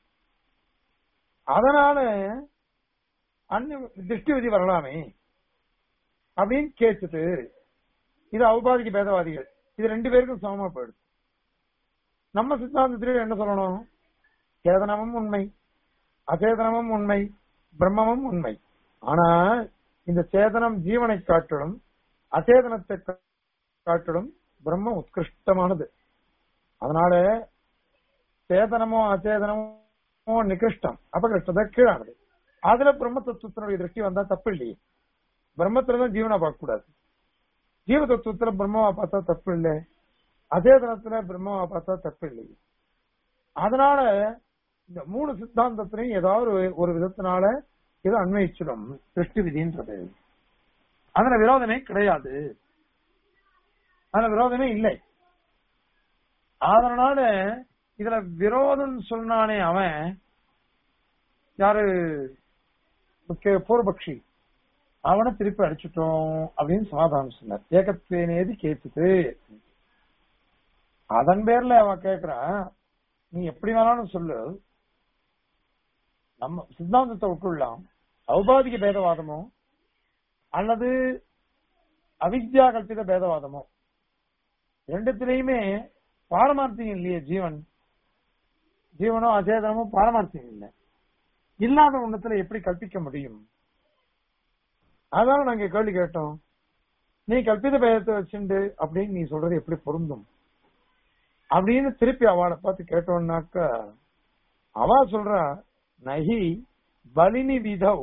அதனால அந்நிய திருஷ்டி விதி வரலாமே அப்படின்னு கேட்டுட்டு இது ஔபாதிக பேதவாதிகள் இது ரெண்டு பேருக்கும் சமமா போயிடுது நம்ம சித்தாந்தத்திலே என்ன சொல்லணும் சேதனமும் உண்மை அச்சேதனமும் உண்மை பிரம்மமும் உண்மை ஆனா இந்த சேதனம் ஜீவனை காட்டிலும் அச்சேதனத்தை கா- காட்டிலும் பிரம்மம் உத்கிருஷ்டமானது அதனால சேதனமோ அச்சேதனமோ நிகிருஷ்டம் அபகிருஷ்டத கீழானது அதுல பிரம்ம தத்துவத்தினுடைய திருஷ்டி வந்தா தப்பு இல்லையே பிரம்மத்துலதான் ஜீவனா பார்க்க கூடாது ஜீவ தத்துவத்துல பிரம்மமா பார்த்தா தப்பு இல்லை அச்சேதனத்துல பிரம்மமா பார்த்தா தப்பு இல்லை அதனால இந்த மூணு சித்தாந்தத்திலையும் ஏதாவது ஒரு- ஒரு விதத்தினால இது அன்வயிச்சிடும் திருஷ்டி விதின்றது அதுல விரோதமே கிடையாது அதுல விரோதமே இல்லை அதனால இதுல விரோதம் சொன்னானே அவன் யாரு முக்கிய பூர்வபக்ஷி அவனை திருப்பி அடிச்சுட்டோம் அப்படின்னு சமாதானம் சொன்னார் ஏகத்வேனேதி கேட்டுது அதன் பேர்ல அவன் கேக்குறான் நீ எப்படி வேணாலும் சொல்லு நம்ம சித்தாந்தத்தை விட்டுள்ளலாம் ஔபாதிக பேதவாதமோ அல்லது அவித்யா கல்பித பேதவாதமோ ரெண்டுத்திலையுமே பாரமார்த்தியம் இல்லையே ஜீவன் ஜீவனோ அச்சேதனமோ பாரமார்த்தியம் இல்லை இல்லாத ஒண்ணத்துல எப்படி கல்பிக்க முடியும் அதான் நாங்க கேள்வி கேட்டோம் நீ கல்பித பேதத்தை வச்சுண்டு அப்படின்னு நீ சொல்றது எப்படி பொருந்தும் அப்படின்னு திருப்பி அவளை பார்த்து கேட்டோம்னாக்கா அவ சொல்றா நகி பலினி விதவ்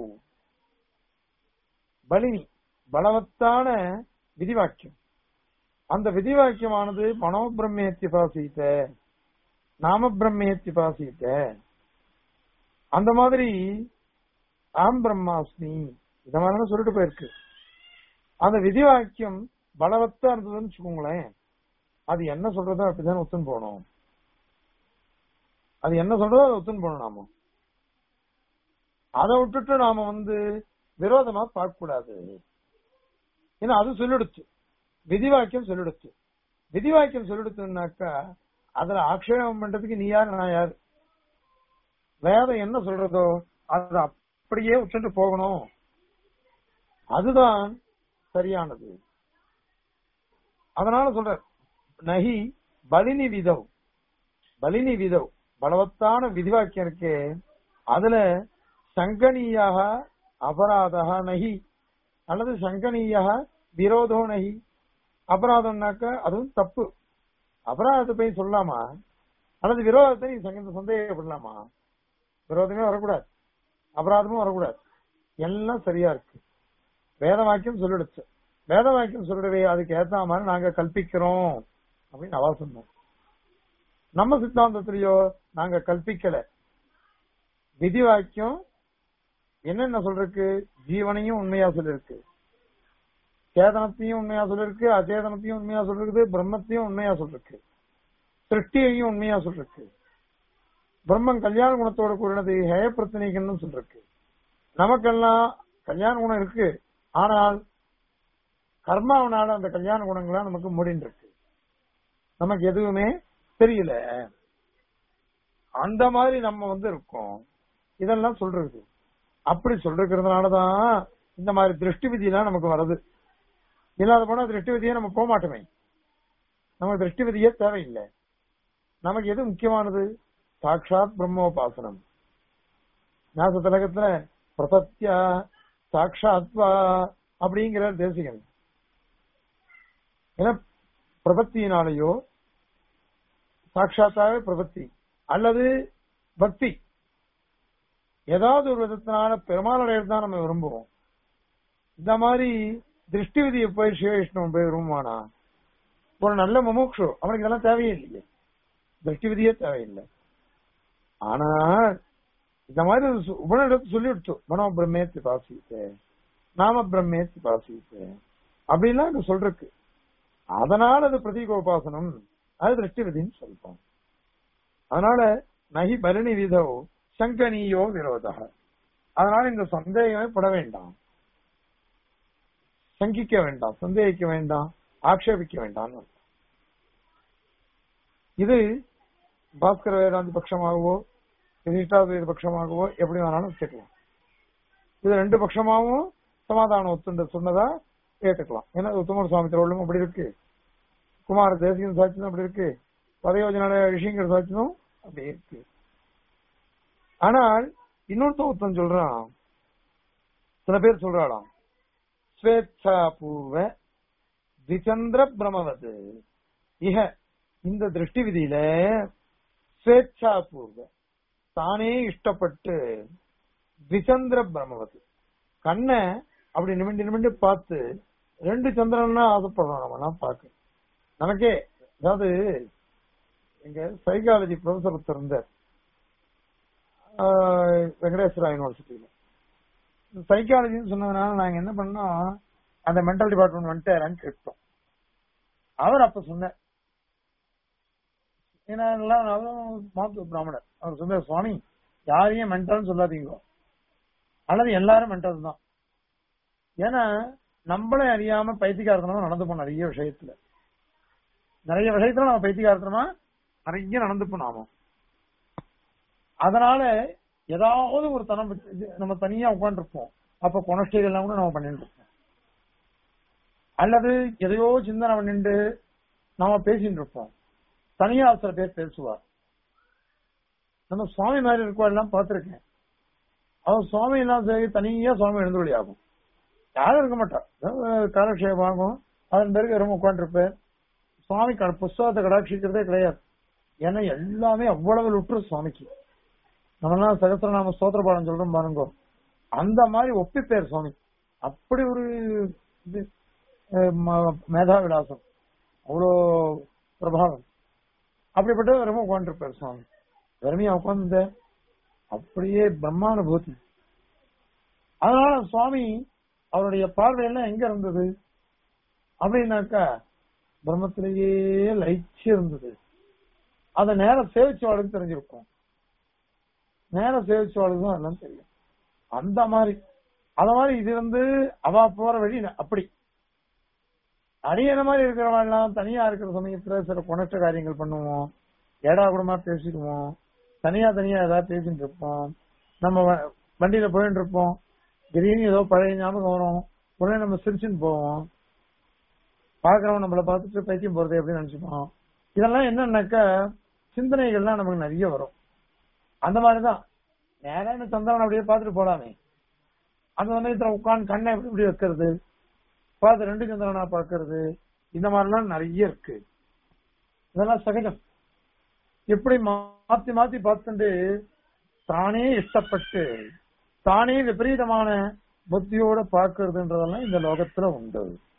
பலினி பலவத்தான விதிவாக்கியம் அந்த விதிவாக்கியமானது மனோபிரம்மேத்தி பாசித்த நாம பிரம்மேத்தி பாசித்த அந்த மாதிரி ஆம் பிரம்மாஸ்மி இந்த மாதிரி சொல்லிட்டு போயிருக்கு அந்த விதிவாக்கியம் பலவத்தா இருந்ததுன்னு வச்சுக்கோங்களேன் அது என்ன சொல்றதோ அப்படிதான் ஒத்துன்னு போகணும் அது என்ன சொல்றதோ அதை ஒத்துன்னு போகணும் நாம அதை விட்டுட்டு நாம வந்து விரோதமா பார்க்க கூடாது ஏன்னா அது சொல்லிடுச்சு விதிவாக்கியம் சொல்லிடுச்சு விதிவாக்கியம் சொல்லிடுச்சுன்னாக்கா அதுல ஆக்ஷேபம் பண்றதுக்கு நீ யார் நான் யார் வேதம் என்ன சொல்றதோ அது அப்படியே விட்டுட்டு போகணும் அதுதான் சரியானது அதனால சொல்ற நகி பலினி விதவ் பலினி விதவ் பலவத்தான விதிவாக்கியம் இருக்கே அதுல சங்கனீயாக அபராதா நகி அல்லது சங்கனீயாக விரோதோ நகி அபராதம்னாக்க அதுவும் தப்பு அபராதத்தை போய் சொல்லலாமா அல்லது விரோதத்தை நீ சங்க சந்தேகப்படலாமா விரோதமே வரக்கூடாது அபராதமும் வரக்கூடாது எல்லாம் சரியா இருக்கு வேத வாக்கியம் சொல்லிடுச்சு வேத வாக்கியம் சொல்லிடவே அதுக்கு ஏத்த மாதிரி நாங்க கல்பிக்கிறோம் அப்படின்னு அவ சொன்னோம் நம்ம சித்தாந்தத்திலயோ நாங்க கல்பிக்கல விதி வாக்கியம் என்னென்ன சொல்றதுக்கு ஜீவனையும் உண்மையா சொல்லிருக்கு சேதனத்தையும் உண்மையா சொல்லிருக்கு அச்சேதனத்தையும் உண்மையா சொல்லிருக்கு பிரம்மத்தையும் உண்மையா சொல்லிருக்கு சிருஷ்டியையும் உண்மையா சொல்லிருக்கு பிரம்மன் கல்யாண குணத்தோட கூடினது ஹேய பிரச்சனைகள்னு சொல்லிருக்கு நமக்கெல்லாம் கல்யாண குணம் இருக்கு ஆனால் கர்மாவனால அந்த கல்யாண குணங்கள்லாம் நமக்கு மூடின்னு இருக்கு நமக்கு எதுவுமே தெரியல அந்த மாதிரி நம்ம வந்து இருக்கோம் இதெல்லாம் சொல்றது அப்படி சொல்றதுனாலதான் இந்த மாதிரி திருஷ்டி விதியெல்லாம் நமக்கு வருது இல்லாத போனா திருஷ்டி விதியே நம்ம போக மாட்டோமே நமக்கு திருஷ்டி விதியே தேவையில்லை நமக்கு எது முக்கியமானது சாட்சாத் பிரம்மோபாசனம் ஞாச திலகத்துல பிரசத்யா சாட்சாத்வா அப்படிங்கிற தேசிகன் ஏன்னா பிரபத்தியினாலேயோ சாட்சாத்தாவே பிரபத்தி அல்லது பக்தி ஏதாவது ஒரு விதத்தினால பெருமாளுடைய தான் நம்ம விரும்புவோம் இந்த மாதிரி திருஷ்டி விதியை போய் சிவவிஷ்ணு போய் விரும்புவானா ஒரு நல்ல முமுட்சு அவனுக்கு இதெல்லாம் தேவையே இல்லையே திருஷ்டி விதியே தேவையில்லை ஆனா இந்த மாதிரி ஒரு சு- உபநிடத்து சொல்லி விடுத்து மனோ பிரம்மேத்தி பாசித்து நாம பிரம்மேத்தி பாசித்து அப்படின்லாம் அங்க சொல்றக்கு அதனால அது பிரதீகோபாசனம் அது திருஷ்டி விதின்னு சொல்றோம் அதனால நகி பரணி விதோ சங்கனியோ விரோத அதனால இந்த சந்தேகமே பட வேண்டாம் சங்கிக்க வேண்டாம் சந்தேகிக்க வேண்டாம் ஆக்ஷேபிக்க வேண்டாம் இது பாஸ்கர வேதாந்தி பட்சமாகவோ விசிஷ்டாத்வைத பட்சமாகவோ எப்படி வேணாலும் வச்சுக்கலாம் இது ரெண்டு பட்சமாகவும் சமாதானம் ஒத்துண்ட சொன்னதா ஏத்துக்கலாம் ஏன்னா உத்தமர் சுவாமி திருவள்ளும் அப்படி இருக்கு குமார தேசிகன் சாட்சியம் அப்படி இருக்கு பதயோஜனால ரிஷிங்கர் சாட்சியம் அப்படி இருக்கு ஆனால் இன்னொருத்த ஒருத்தன் சொல்றான் சில பேர் சொல்றாளாம் ஸ்வேச்சா பூர்வ திச்சந்திர பிரமவது இஹ இந்த திருஷ்டி விதியில ஸ்வேச்சா பூர்வ தானே இஷ்டப்பட்டு திச்சந்திர பிரமவது கண்ணை அப்படி நிமிண்டு நிமிண்டு பார்த்து ரெண்டு சந்திரன்னா ஆசைப்படுறோம் நம்ம நான் பார்க்க நமக்கே அதாவது எங்க சைக்காலஜி ப்ரொஃபசர் ஒருத்தர் இருந்தார் ஆஹ் வெங்கடேஸ்வரா யூனிவர்சிட்டியில சைக்காலஜின்னு சொன்னதுனால நாங்க என்ன பண்ணோம் அந்த மென்டல் டிபார்ட்மெண்ட் வந்துட்டாரான்னு கேட்டோம் அவர் அப்ப சொன்னார் ஏன்னா எல்லாம் அவரும் மாத்து பிராமணர் அவர் சொன்னார் சுவாமி யாரையும் மென்டல்னு சொல்லாதீங்க அல்லது எல்லாரும் மென்டல் தான் ஏன்னா நம்மளே அறியாம பைத்தியகாரத்தனமா நடந்துப்போம் நிறைய விஷயத்துல நிறைய விஷயத்துல நம்ம பைத்தியகாரத்தனமா நிறைய நடந்துப்போம் நாம அதனால ஏதாவது ஒரு தனம் இது நம்ம தனியா உட்காந்துருப்போம் அப்ப கொனஸ்டேல் எல்லாம் கூட நம்ம பண்ணிட்டு இருப்போம் அல்லது எதையோ சிந்தனை பண்ணிட்டு நாம பேசிட்டு இருப்போம் தனியா சில பேர் பேசுவார் நம்ம சுவாமி மாதிரி இருக்கோம் எல்லாம் பார்த்திருக்கேன் அவர் சுவாமி எல்லாம் சரி தனியா சுவாமி எழுந்து ஆகும் யாரும் இருக்க மாட்டா அதாவது காலக்ஷேபம் ஆகும் அதன் பிறகு ரொம்ப உட்காந்துருப்பேன் சுவாமி க- புஸ்தகத்தை கடாட்சிக்கிறதே கிடையாது ஏன்னா எல்லாமே அவ்வளவு லுற்று சுவாமிக்கு நம்மலாம் சகசிரநாம ஸ்தோத்திர பாடம் சொல்றோம் பாருங்க அந்த மாதிரி ஒப்பிப்பேர் சுவாமி அப்படி ஒரு இது அஹ், ம- மேதா விலாசம் அவ்வளோ பிரபாவம் அப்படிப்பட்ட ரொம்ப உட்காந்துருப்பார் சுவாமி வெறுமையா உட்கார்ந்து அப்படியே பிரம்மானுபூதி அதனால சுவாமி அவருடைய பார்வையெல்லாம் எங்க இருந்தது அப்படின்னாக்கா பிரம்மத்திலேயே லயிச்சு இருந்தது அதை நேரம் சேவிச்சவாளுக்கு தெரிஞ்சிருக்கும் நேரம் சேவிச்சவாளுக்கு தான் எல்லாம் தெரியும் அந்த மாதிரி அத மாதிரி இது வந்து அவ போற வழி ந- அப்படி அடியன மாதிரி இருக்கிறவெல்லாம் தனியா இருக்கிற சமயத்துல சில குணற்ற காரியங்கள் பண்ணுவோம் ஏடா கூடமா பேசிடுவோம் தனியா தனியா ஏதாவது பேசிட்டு இருப்போம் நம்ம வ- வண்டியில போயிட்டு இருப்போம் திடீர்னு ஏதோ பழைய ஞாபகம் வரும் உடனே நம்ம சிரிச்சுன்னு போவோம் பாக்குறவன் நம்மள பார்த்துட்டு பைத்தியம் போறது எப்படி நினைச்சுப்போம் இதெல்லாம் என்னன்னாக்கா சிந்தனைகள்லாம் நமக்கு நிறைய வரும் அந்த மாதிரிதான் நேரான சந்திரன் அப்படியே பார்த்துட்டு போலாமே அந்த சமயத்துல உட்கார்ந்து கண்ணை எப்படி இப்படி வைக்கிறது பார்த்து ரெண்டு சந்திரனா பார்க்கிறது இந்த மாதிரிலாம் நிறைய இருக்கு இதெல்லாம் சகஜம் எப்படி மாத்தி மாத்தி பார்த்துட்டு தானே இஷ்டப்பட்டு தானே விபரீதமான புத்தியோட பார்க்கறதுன்றதெல்லாம் இந்த லோகத்துல உண்டு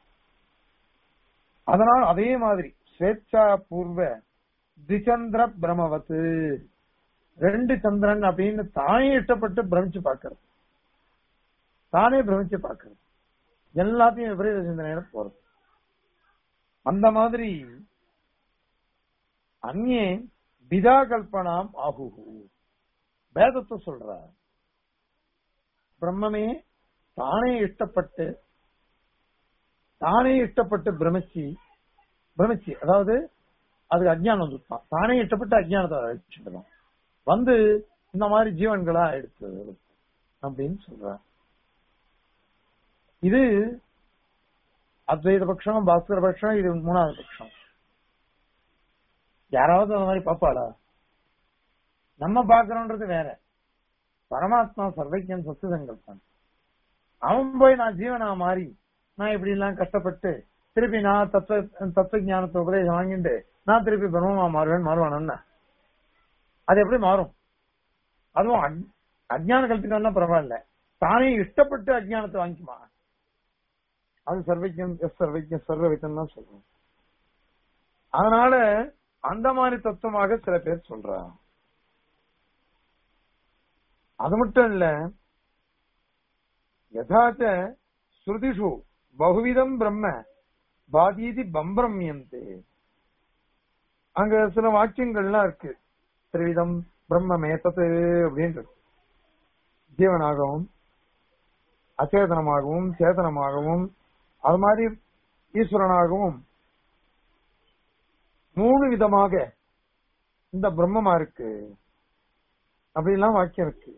அதனால் அதே மாதிரி ஸ்வேச்சா பூர்வ திசந்திர பிரமவத்து ரெண்டு சந்திரன் அப்படின்னு தானே இஷ்டப்பட்டு பிரமிச்சு பார்க்கறது தானே பிரமிச்சு பார்க்கறது எல்லாத்தையும் விபரீத சிந்தனையில போறது அந்த மாதிரி அந்நே பிதா கல்பனாம் ஆகுகு வேதத்தை சொல்ற பிரம்மமே தானே இஷ்டப்பட்டு தானே இஷ்டப்பட்டு பிரமிச்சு பிரமிச்சு அதாவது அதுக்கு அஜ்ஞானம் வந்துட்டான் தானே இஷ்டப்பட்டு அஜ்ஞானத்தை அழிச்சுட்டோம் வந்து இந்த மாதிரி ஜீவன்களா எடுத்து அப்படின்னு சொல்றான் இது அத்வைத பட்சம் பாஸ்கர பட்சம் இது மூணாவது பட்சம் யாராவது அந்த மாதிரி பாப்பாளா நம்ம பாக்குறோன்றது வேற பரமாத்மா சர்வைக்கியம் சத்து சங்கல்பம் அவன் போய் நான் ஜீவனா மாறி நான் இப்படி எல்லாம் கஷ்டப்பட்டு திருப்பி நான் தத்துவ தத்துவ ஞானத்தை உபதேசம் வாங்கிட்டு நான் திருப்பி பிரம்மமா மாறுவேன் மாறுவானா அது எப்படி மாறும் அதுவும் அஜ்- அஜ்ஞான கல்பிக்கணும்னா பரவாயில்ல தானே இஷ்டப்பட்டு அஜ்ஞானத்தை வாங்கிக்குமா அது சர்வைக்கியம் எஸ் சர்வைக்கியம் சர்வவித்தம் தான் சொல்றோம் அதனால அந்த மாதிரி தத்துவமாக சில பேர் சொல்றாங்க அது மட்டும் இல்ல யதாச்ச ஸ்ருதிஷு பகுவிதம் பிரம்ம பாதீதி பம்பிரமியந்தே அங்க சில வாக்கியங்கள்லாம் இருக்கு திரிவிதம் பிரம்மமே தத்து அப்படின்னு இருக்கு. ஜீவனாகவும் அச்சேதனமாகவும் சேதனமாகவும் அது மாதிரி ஈஸ்வரனாகவும் மூணு விதமாக இந்த பிரம்மமா இருக்கு அப்படிலாம் வாக்கியம் இருக்கு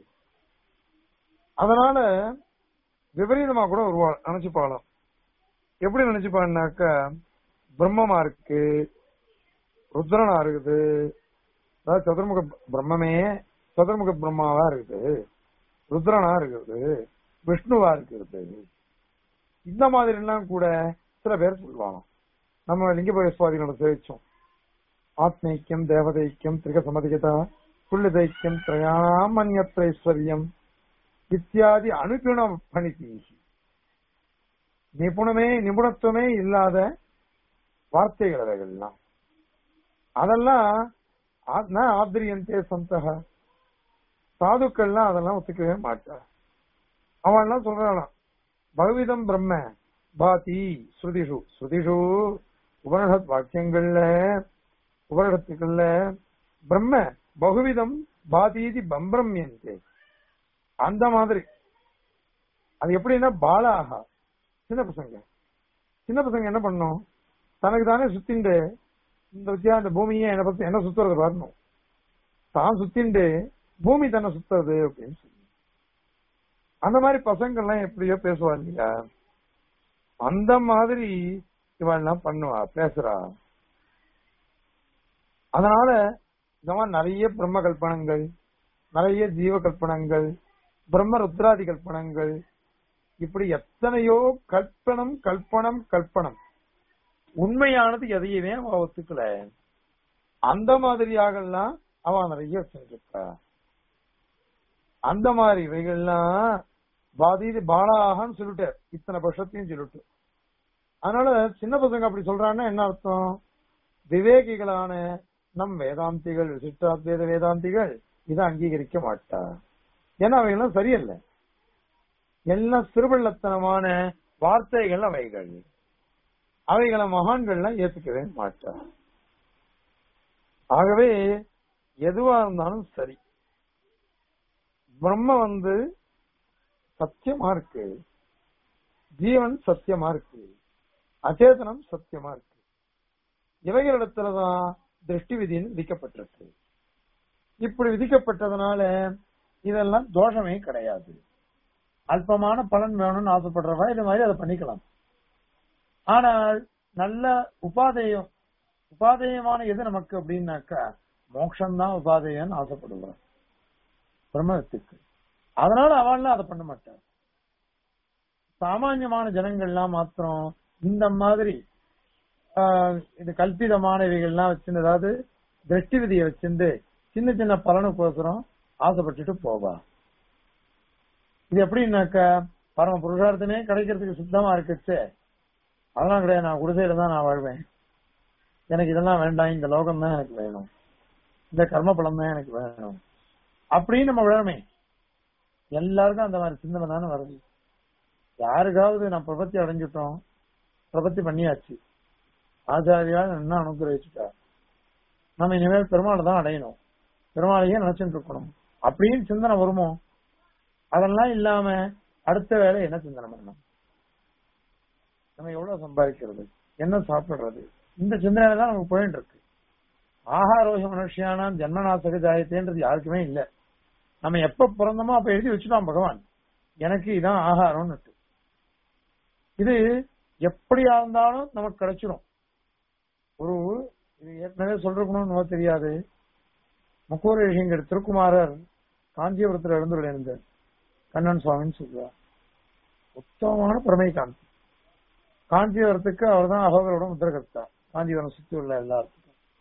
அதனால விபரீதமா கூட ஒரு நினைச்சு பாடலாம் எப்படி நினைச்சுப்பான்னாக்க பிரம்மமா இருக்கு ருத்ரனா இருக்குது அதாவது சதுர்முக பிரம்மமே சதுர்முக பிரம்மாவா இருக்குது ருத்ரனா இருக்குது விஷ்ணுவா இருக்குது இந்த மாதிரி எல்லாம் கூட சில பேர் சொல்லுவாங்க நம்ம லிங்கபய சுவாதிகளோட சேவிச்சோம் ஆத்மைக்கியம் தேவதைக்கியம் திரிக சமதிகதா புல்லிதைக்கியம் திரயாமன்யத்ரைஸ்வர்யம் இத்தியாதி அனுகுண பணித்தீசி நிபுணமே நிபுணத்துவமே இல்லாத வார்த்தைகள் அவைகள்லாம் அதெல்லாம் ஆ- ந ஆத்திரியந்தே சந்தக சாதுக்கள்லாம் அதெல்லாம் ஒத்துக்கவே மாட்டார் அவன் எல்லாம் சொல்றானாம் பகவிதம் பிரம்ம பாதி ஸ்ருதிஷு ஸ்ருதிஷு உபனிஷத் வாக்கியங்கள்ல உபனிஷத்துக்கள்ல பிரம்ம பகுவிதம் பாதீதி பம்பிரமியந்தே அந்த மாதிரி அது எப்படின்னா பாலாகா சின்ன பசங்க சின்ன பசங்க என்ன பண்ணும் தனக்கு தானே சுத்திண்டு இந்த வித்தியா இந்த பூமியை என்ன பத்தி என்ன சுத்துறது வரணும் தான் சுத்திண்டு பூமி தன்னை சுத்துறது அப்படின்னு சொல்லி அந்த மாதிரி பசங்க எல்லாம் எப்படியோ பேசுவா இல்லையா அந்த மாதிரி இவெல்லாம் பண்ணுவா பேசுறா அதனால இந்த மாதிரி நிறைய பிரம்ம கல்பனங்கள் நிறைய ஜீவ கல்பனங்கள் பிரம்ம ருத்ராதி கல்பனங்கள் இப்படி எத்தனையோ கல்பனம் கல்பனம் கல்பனம் உண்மையானது எதையுமே அவ ஒத்துக்கல அந்த மாதிரியாகலாம் அவ நிறைய செஞ்சிருக்கா அந்த மாதிரி இவைகள்லாம் பாதீதி பாலாகன்னு சொல்லிட்டார் இத்தனை பட்சத்தையும் சொல்லிட்டு அதனால சின்ன பசங்க அப்படி சொல்றான்னா என்ன அர்த்தம் விவேகிகளான நம் வேதாந்திகள் விசிஷ்டாத்வேத வேதாந்திகள் இதை அங்கீகரிக்க மாட்டா ஏன்னா அவைகள்லாம் சரியில்லை எல்லாம் சிறுபள்ளத்தனமான வார்த்தைகள் அவைகள் அவைகளை மகான்கள்லாம் ஏத்துக்கவே மாட்டா ஆகவே எதுவா இருந்தாலும் சரி பிரம்ம வந்து சத்தியமா இருக்கு ஜீவன் சத்தியமா இருக்கு அச்சேதனம் சத்தியமா இருக்கு இவைகளிடத்துலதான் திருஷ்டி விதின்னு விதிக்கப்பட்டிருக்கு இப்படி விதிக்கப்பட்டதுனால இதெல்லாம் தோஷமே கிடையாது அல்பமான பலன் வேணும்னு ஆசைப்படுறவா இது மாதிரி அதை பண்ணிக்கலாம் ஆனால் நல்ல உபாதேயம் உபாதேயமான எது நமக்கு அப்படின்னாக்கா மோட்சம்தான் உபாதேயம்னு ஆசைப்படுவார் பிரம்மத்துக்கு அதனால அவள்லாம் அதை பண்ண மாட்டார் சாமானியமான ஜனங்கள்லாம் மாத்திரம் இந்த மாதிரி ஆஹ், இது கல்பிதமானவைகள்லாம் வச்சிருந்து அதாவது திருஷ்டி விதியை வச்சிருந்து சின்ன சின்ன பலனுக்கோசரம் ஆசைப்பட்டுட்டு போவா இது எப்படின்னாக்கா பரம புருஷார்த்தமே கிடைக்கிறதுக்கு சுத்தமா இருக்குச்சு அதெல்லாம் கிடையாது நான் குடிசையில தான் நான் வாழ்வேன் எனக்கு இதெல்லாம் வேண்டாம் இந்த லோகம் தான் எனக்கு வேணும் இந்த கர்ம பலம் தான் எனக்கு வேணும் அப்படின்னு நம்ம விழமே எல்லாருக்கும் அந்த மாதிரி சிந்தனை தானே வருது யாருக்காவது நான் பிரபத்தி அடைஞ்சிட்டோம் பிரபத்தி பண்ணியாச்சு ஆச்சாரியா என்ன அனுகிரகிச்சுட்டா நம்ம இனிமேல் பெருமாளை தான் அடையணும் பெருமாளையே நினைச்சுட்டு இருக்கணும் அப்படின்னு சிந்தனை வருமோ அதெல்லாம் இல்லாம அடுத்த வேலை என்ன சிந்தனை பண்ணணும் நம்ம எவ்வளவு சம்பாதிக்கிறது என்ன சாப்பிடுறது இந்த சிந்தனை தான் நமக்கு போயிட்டு இருக்கு ஆகாரோக மனுஷியானாம் ஜென்மநாசக ஜாயத்தேன்றது யாருக்குமே இல்ல நம்ம எப்ப பிறந்தோமோ அப்ப எழுதி வச்சுட்டான் பகவான் எனக்கு இதான் ஆகாரம்னு இது எப்படியா இருந்தாலும் நமக்கு கிடைச்சிடும் ஒரு இது ஏற்கனவே சொல்றக்கணும்னு நமக்கு தெரியாது முக்கூர் ரிஷிங்கர் திருக்குமாரர் காஞ்சிபுரத்தில் எழுந்துள்ள இருந்தார் கண்ணன் சுவாமின்னு சொல்லுவார் உத்தமமான பிரமைகாந்த் காஞ்சிபுரத்துக்கு அவர் தான் அகோகரோட முத்திரகர்த்தா காஞ்சிபுரம் சுத்தி உள்ள எல்லாருக்கும்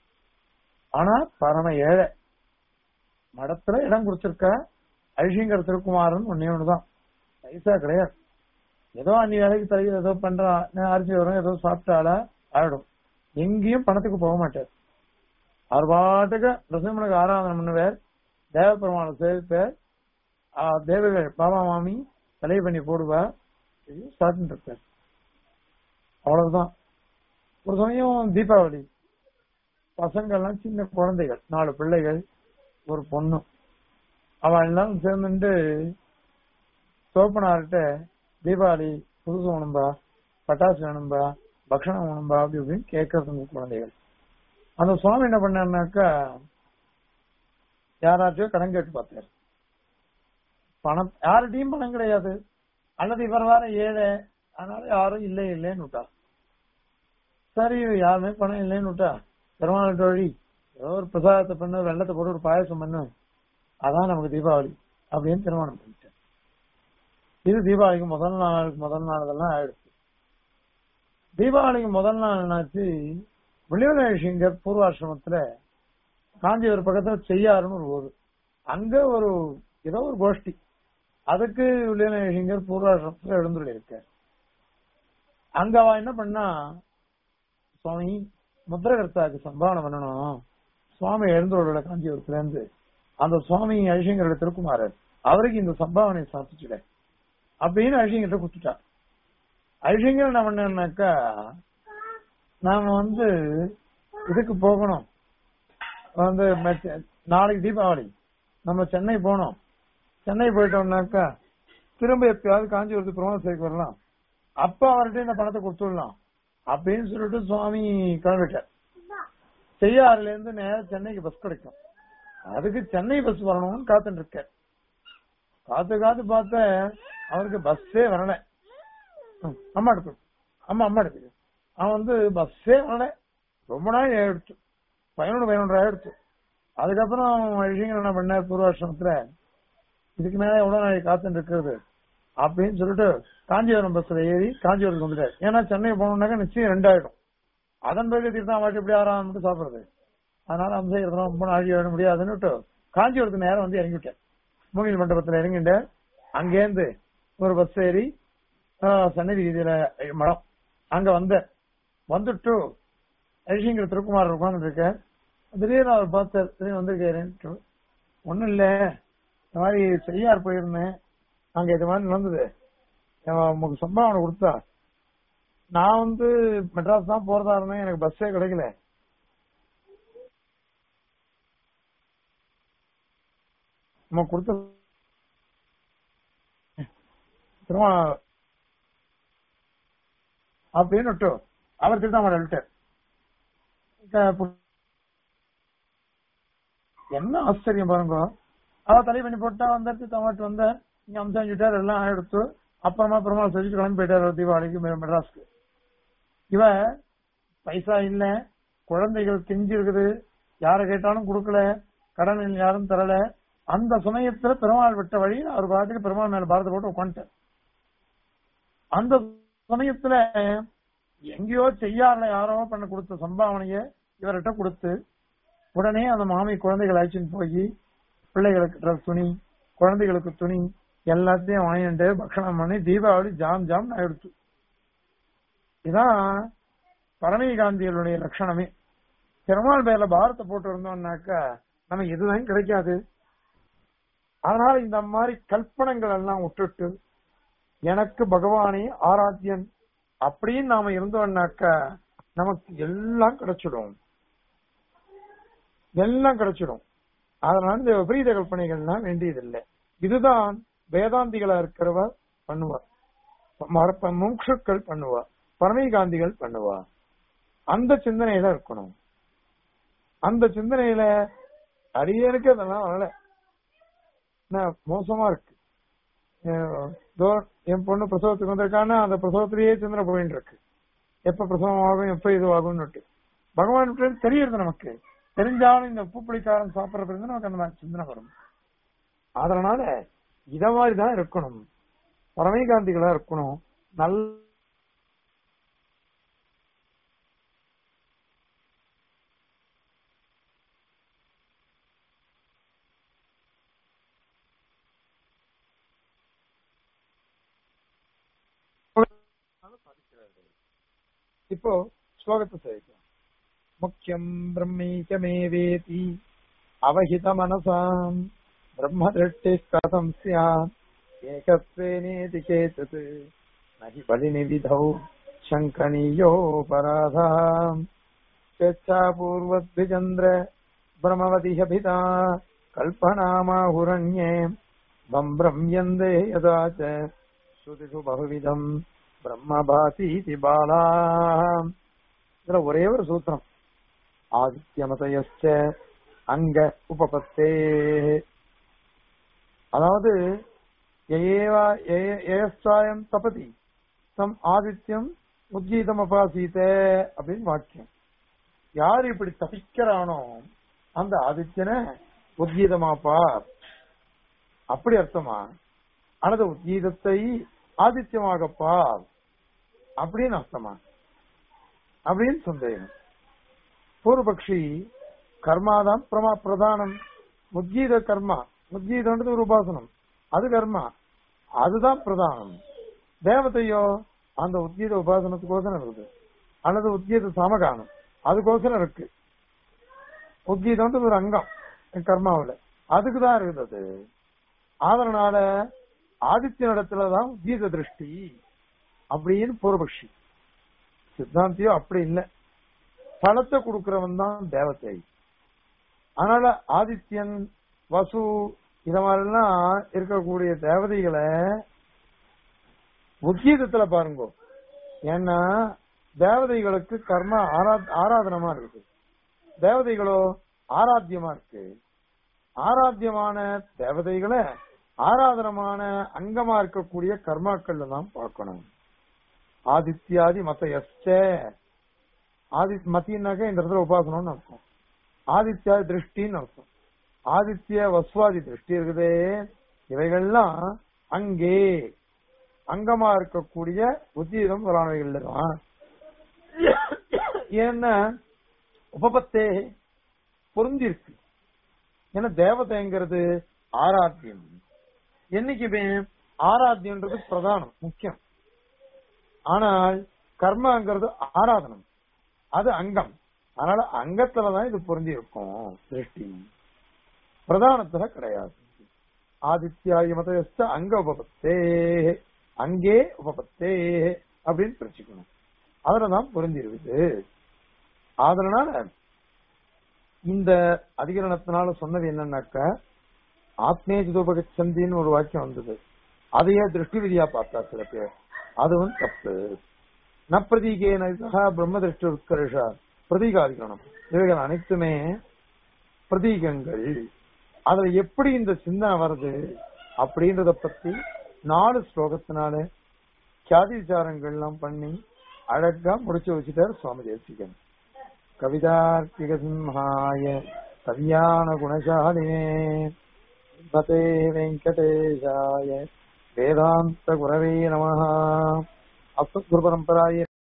ஆனா பரம ஏழை மடத்துல இடம் கொடுத்திருக்க ஐஷிங்கர் திருக்குமாரன் ஒன்னே ஒண்ணுதான் பைசா கிடையாது ஏதோ அன்னி வேலைக்கு தலையில் ஏதோ பண்றான் அரிசி வரும் ஏதோ சாப்பிட்டால ஆயிடும் எங்கேயும் பணத்துக்கு போக மாட்டார் அவர் பாட்டுக்கு நரசிம்மனுக்கு ஆராதனை பண்ணுவார் தேவ பெருமாளை சேவிப்பார் ஆஹ் தேவர்கள் பாபா மாமி தலை பண்ணி போடுவா சாப்பிட்டு இருப்பார் அவ்வளவுதான் ஒரு சமயம் தீபாவளி பசங்கள்லாம் சின்ன குழந்தைகள் நாலு பிள்ளைகள் ஒரு பொண்ணு அவன் எல்லாம் சேர்ந்துட்டு சோப்பனார்கிட்ட தீபாவளி புதுசு வேணும்பா பட்டாசு வேணும்பா பக்ஷணம் வேணும்பா அப்படி இப்படின்னு கேட்கறது குழந்தைகள் அந்த சுவாமி என்ன பண்ணாருனாக்கா யாராச்சும் கடன் கேட்டு பார்த்தாரு பணம் யார்கிட்டயும் பணம் கிடையாது அல்லது இவர் வேற ஏழை அதனால யாரும் இல்லை இல்லைன்னு விட்டா சரி யாருமே பணம் இல்லைன்னு விட்டா பெருமாள் வழி ஏதோ ஒரு பிரசாதத்தை பண்ணு வெள்ளத்தை போட்டு ஒரு பாயசம் பண்ணு அதான் நமக்கு தீபாவளி அப்படின்னு திருமணம் பண்ணிட்டேன் இது தீபாவளிக்கு முதல் நாளுக்கு முதல் நாள் இதெல்லாம் ஆயிடுச்சு தீபாவளிக்கு முதல் நாள் என்னாச்சு விளிவலசிங்கர் பூர்வாசிரமத்துல காஞ்சிபுரம் பக்கத்துல செய்யாருன்னு ஒரு ஊர் அங்க ஒரு ஏதோ ஒரு கோஷ்டி அதுக்கு விளிவலசிங்கர் பூர்வாசிரமத்துல எழுந்துள்ள இருக்கார் அங்க அவ என்ன பண்ணா சுவாமி முத்திரகர்த்தாக்கு சம்பாவனை பண்ணணும் சுவாமி எழுந்தோட காஞ்சிபுரத்துல இருந்து அந்த சுவாமி ஐஷங்கரோட திருக்குமாரர் அவருக்கு இந்த சம்பாவனை சாப்பிச்சுட அப்படின்னு ஐஷங்கிட்ட கொடுத்துட்டா ஐஷங்கர் என்ன பண்ணாக்கா நாம வந்து இதுக்கு போகணும் வந்து மெச்ச- நாளைக்கு தீபாவளி நம்ம சென்னை போனோம் சென்னை போயிட்டோம்னாக்கா திரும்ப எப்பயாவது காஞ்சிபுரத்துக்கு பிரமாண சேவைக்கு வரலாம் அப்ப அவர்கிட்ட இந்த பணத்தை கொடுத்துடலாம் அப்படின்னு சொல்லிட்டு சுவாமி கிளம்பிட்டார் செய்யாறுல இருந்து நேரம் சென்னைக்கு பஸ் கிடைக்கும் அதுக்கு சென்னை பஸ் வரணும்னு காத்துட்டு இருக்கார் காத்து காத்து பார்த்த அவருக்கு பஸ்ஸே வரல ம், அம்மா எடுத்து அம்மா அம்மா எடுத்து அவன் வந்து பஸ்ஸே வரல ரொம்ப நாள் ஆயிடுச்சு பதினொன்று பதினொன்று ஆயிடுச்சு அதுக்கப்புறம் விஷயங்கள் என்ன பண்ணார் பூர்வாசிரமத்துல இதுக்கு மேல எவ்வளவு நாளைக்கு காத்துட்டு இருக்கிறது அப்படின்னு சொல்லிட்டு காஞ்சிபுரம் பஸ்ல ஏறி காஞ்சிபுரத்துக்கு வந்துட்டார் ஏன்னா சென்னை போகணும்னாக்கா நிச்சயம் ரெண்டாயிடும் அதன் பிறகு தீர்த்தா வாட்டி எப்படி ஆறாம் மட்டும் சாப்பிடுறது அதனால அம்சம் ரொம்ப நாழி ஆட முடியாதுன்னு காஞ்சிபுரத்துக்கு நேரம் வந்து இறங்கிவிட்டேன் மூங்கில் மண்டபத்துல இறங்கிட்டு அங்கேருந்து ஒரு பஸ் ஏறி ஆஹ், சன்னதி வீதியில மடம் அங்க வந்த வந்துட்டு ஐஷிங்கிற திருக்குமார் உட்கார்ந்து இருக்க திடீர்னு அவர் பார்த்தார் திடீர்னு வந்திருக்காருன்ட்டு ஒண்ணும் இல்ல இந்த மாதிரி செய்யார் போயிருந்தேன் அங்க இது மாதிரி நடந்தது அவன் உங்களுக்கு சம்பாவனை கொடுத்தா நான் வந்து மெட்ராஸ் தான் போறதா இருந்தேன் எனக்கு பஸ்ஸே கிடைக்கல நம்ம கொடுத்த திரும்ப அப்படின்னு விட்டு அவர் திருத்தாமலை விட்டார் என்ன ஆச்சரியம் பாருங்க அவ தலை பண்ணி போட்டா வந்தாச்சு தமாட்டு வந்த இங்க அம்சாஞ்சுட்டார் எல்லாம் எடுத்து அப்புறமா அப்புறமா சொல்லிட்டு கிளம்பி போயிட்டார் தீபாவளிக்கு மெ- மெட்ராஸ்க்கு இவ பைசா இல்ல குழந்தைகள் கெஞ்சி இருக்குது யார கேட்டாலும் கொடுக்கல கடன் யாரும் தரல அந்த சமயத்துல பெருமாள் விட்ட வழி அவர் பாட்டுக்கு பெருமாள் மேல பாரத போட்டு உட்காந்துட்டார் அந்த சமயத்துல எங்கேயோ செய்யாருல யாரோ பண்ண கொடுத்த சம்பாவனைய இவர்கிட்ட கொடுத்து உடனே அந்த மாமி குழந்தைகள் அழைச்சின்னு போய் பிள்ளைகளுக்கு dress துணி குழந்தைகளுக்கு துணி எல்லாத்தையும் வாங்கிட்டு பக்ஷணம் பண்ணி தீபாவளி ஜாம் ஜாம் ஆயிடுச்சு இதான் பரமி காந்திகளுடைய லட்சணமே பெருமாள் பேர்ல பாரத்தை போட்டு இருந்தோம்னாக்கா நமக்கு எதுவும் கிடைக்காது அதனால இந்த மாதிரி கல்பனங்கள் எல்லாம் விட்டுட்டு எனக்கு பகவானே ஆராத்தியன் அப்படின்னு நாம இருந்தோம்னாக்கா நமக்கு எல்லாம் கிடைச்சிடும் எல்லாம் கிடைச்சிடும் அதனால இந்த விபரீத கல்பனைகள்லாம் வேண்டியதில்லை இதுதான் வேதாந்திகளா இருக்கிறவர் பண்ணுவார் மரப்ப முமுட்சுக்கள் பண்ணுவார் பரமேகாந்திகள் பண்ணுவா அந்த சிந்தனையில இருக்கணும் அந்த சிந்தனையில அடியனுக்கு அதெல்லாம் வரல என்ன மோசமா இருக்கு அஹ் இதோ என் பொண்ணு பிரசவத்துக்கு வந்திருக்கான்னா அந்த பிரசவத்திலேயே சிந்தனை போயிட்டு இருக்கு எப்ப பிரசவம் ஆகும் எப்ப இது ஆகும்னுட்டு பகவான் விட்டு தெரியுது நமக்கு தெரிஞ்சாலும் இந்த உப்பு புளிக்காரம் சாப்பிடறது இருந்து நமக்கு அந்த மாதிரி சிந்தனை வரும் அதனால இத மாதிரிதான் இருக்கணும் பரமேகாந்திகளா இருக்கணும் நல்ல இப்போ ஸ்லோகத்தை சேவிக்கலாம் முக்கியம் பிரம்மீகமே வேதி அவஹித மனசாம் பிரம்ம திருஷ்டி கதம் சியாத் ஏகத்வேனேதி கேதத் நஹி பலினி விதௌ சங்கனீயோபராதாம் ஸ்வேச்சாபூர்வத்விஜந்திர பிரமவதிஹபிதா கல்பனாமாஹுரண்யே பம்பிரம்யந்தே யதா ச ஸ்ருதிஷு பகுவிதம் பிரம்மபாதீதி பாலா இதுல ஒரே ஒரு சூத்திரம் ஆதித்யமதயச்ச அங்க உபபத்தே அதாவது ஏவா ஏஸ்தாயம் தபதி தம் ஆதித்யம் உத்கீதம் அபாசீத அப்படின்னு வாக்கியம் யார் இப்படி தபிக்கிறானோ அந்த ஆதித்யனை உத்கீதமாப்பா அப்படி அர்த்தமா அல்லது உத்கீதத்தை ஆதித்யமாகப்பா அப்படின்னு அர்த்தமா அப்படின்னு சந்தேகம் பூர்வபக்ஷி கர்மாதான் பிரமா பிரதானம் உத்கீத கர்மா உத்கீதன்றது ஒரு உபாசனம் அது கர்மா அதுதான் பிரதானம் தேவதையோ அந்த உத்கீத உபாசனத்துக்கோசரம் இருக்குது அல்லது உத்கீத சமகானம் அதுக்கோசரம் இருக்கு உத்கீதம்ன்றது ஒரு அங்கம் கர்மாவுல அதுக்குதான் இருக்குது அது அதனால ஆதித்யனிடத்துலதான் உத்கீத திருஷ்டி அப்படின்னு பூர்வபக்ஷி சித்தாந்தியோ அப்படி இல்லை பழத்தை கொடுக்கிறவன் தான் தேவதை அதனால ஆதித்யன் வசு இத மாதிரிலாம் இருக்கக்கூடிய தேவதைகளை உத்கீதத்துல பாருங்க ஏன்னா தேவதைகளுக்கு கர்மா ஆரா- ஆராதனமா இருக்குது தேவதைகளோ ஆராத்தியமா இருக்கு ஆராத்தியமான தேவதைகளை ஆராதனமான அங்கமா இருக்கக்கூடிய கர்மாக்கள்ல தான் பார்க்கணும் ஆதித்யாதி மத்த எஸ்ச ஆதி மத்தியனாக்க இந்த இடத்துல உபாசனம்னு அர்த்தம் ஆதித்யாதி திருஷ்டின்னு அர்த்தம் ஆதித்ய வஸ்வாதி திருஷ்டி இருக்குதே இவைகள்லாம் அங்கே அங்கமா இருக்கக்கூடிய உத்தீதம் புராணங்கள்ல தான் ஏன்னா உபபத்தே பொருந்திருக்கு ஏன்னா தேவதைங்கிறது ஆராத்தியம் என்னைக்குமே ஆராத்தியன்றது பிரதானம் முக்கியம் ஆனால் கர்மாங்கிறது ஆராதனம் அது அங்கம் அதனால அங்கத்துலதான் இது பொருந்தி இருக்கும் திருஷ்டி பிரதானத்துல கிடையாது ஆதித்யாய மதஸ்த அங்க உபபத்தே அங்கே உபபத்தே அப்படின்னு பிரிச்சுக்கணும் அதுலதான் பொருந்தி இருக்குது அதனால இந்த அதிகரணத்தினால சொன்னது என்னன்னாக்க ஆத்மேஜிதோபகச்சந்தின்னு ஒரு வாக்கியம் வந்தது அதையே திருஷ்டி விதியா பார்த்தா சில பேர் அதுவும் தப்பு ந பிரதீகேன சக பிரம்ம திருஷ்டி உத்கர்ஷா பிரதீகாதிகரணம் இவைகள் அனைத்துமே பிரதீகங்கள் அதுல எப்படி இந்த சிந்தனை வருது அப்படின்றத பத்தி நாலு ஸ்லோகத்தினால கியாதி விசாரங்கள் எல்லாம் பண்ணி அழகா முடிச்சு வச்சுட்டார் சுவாமி தேசிகன் கவிதார்த்திக சிம்ஹாய கல்யாண குணசாலினே பதே வெங்கடேஷாய வேதாந்த குரவே நம அஸ்மத் குரு பரம்பராய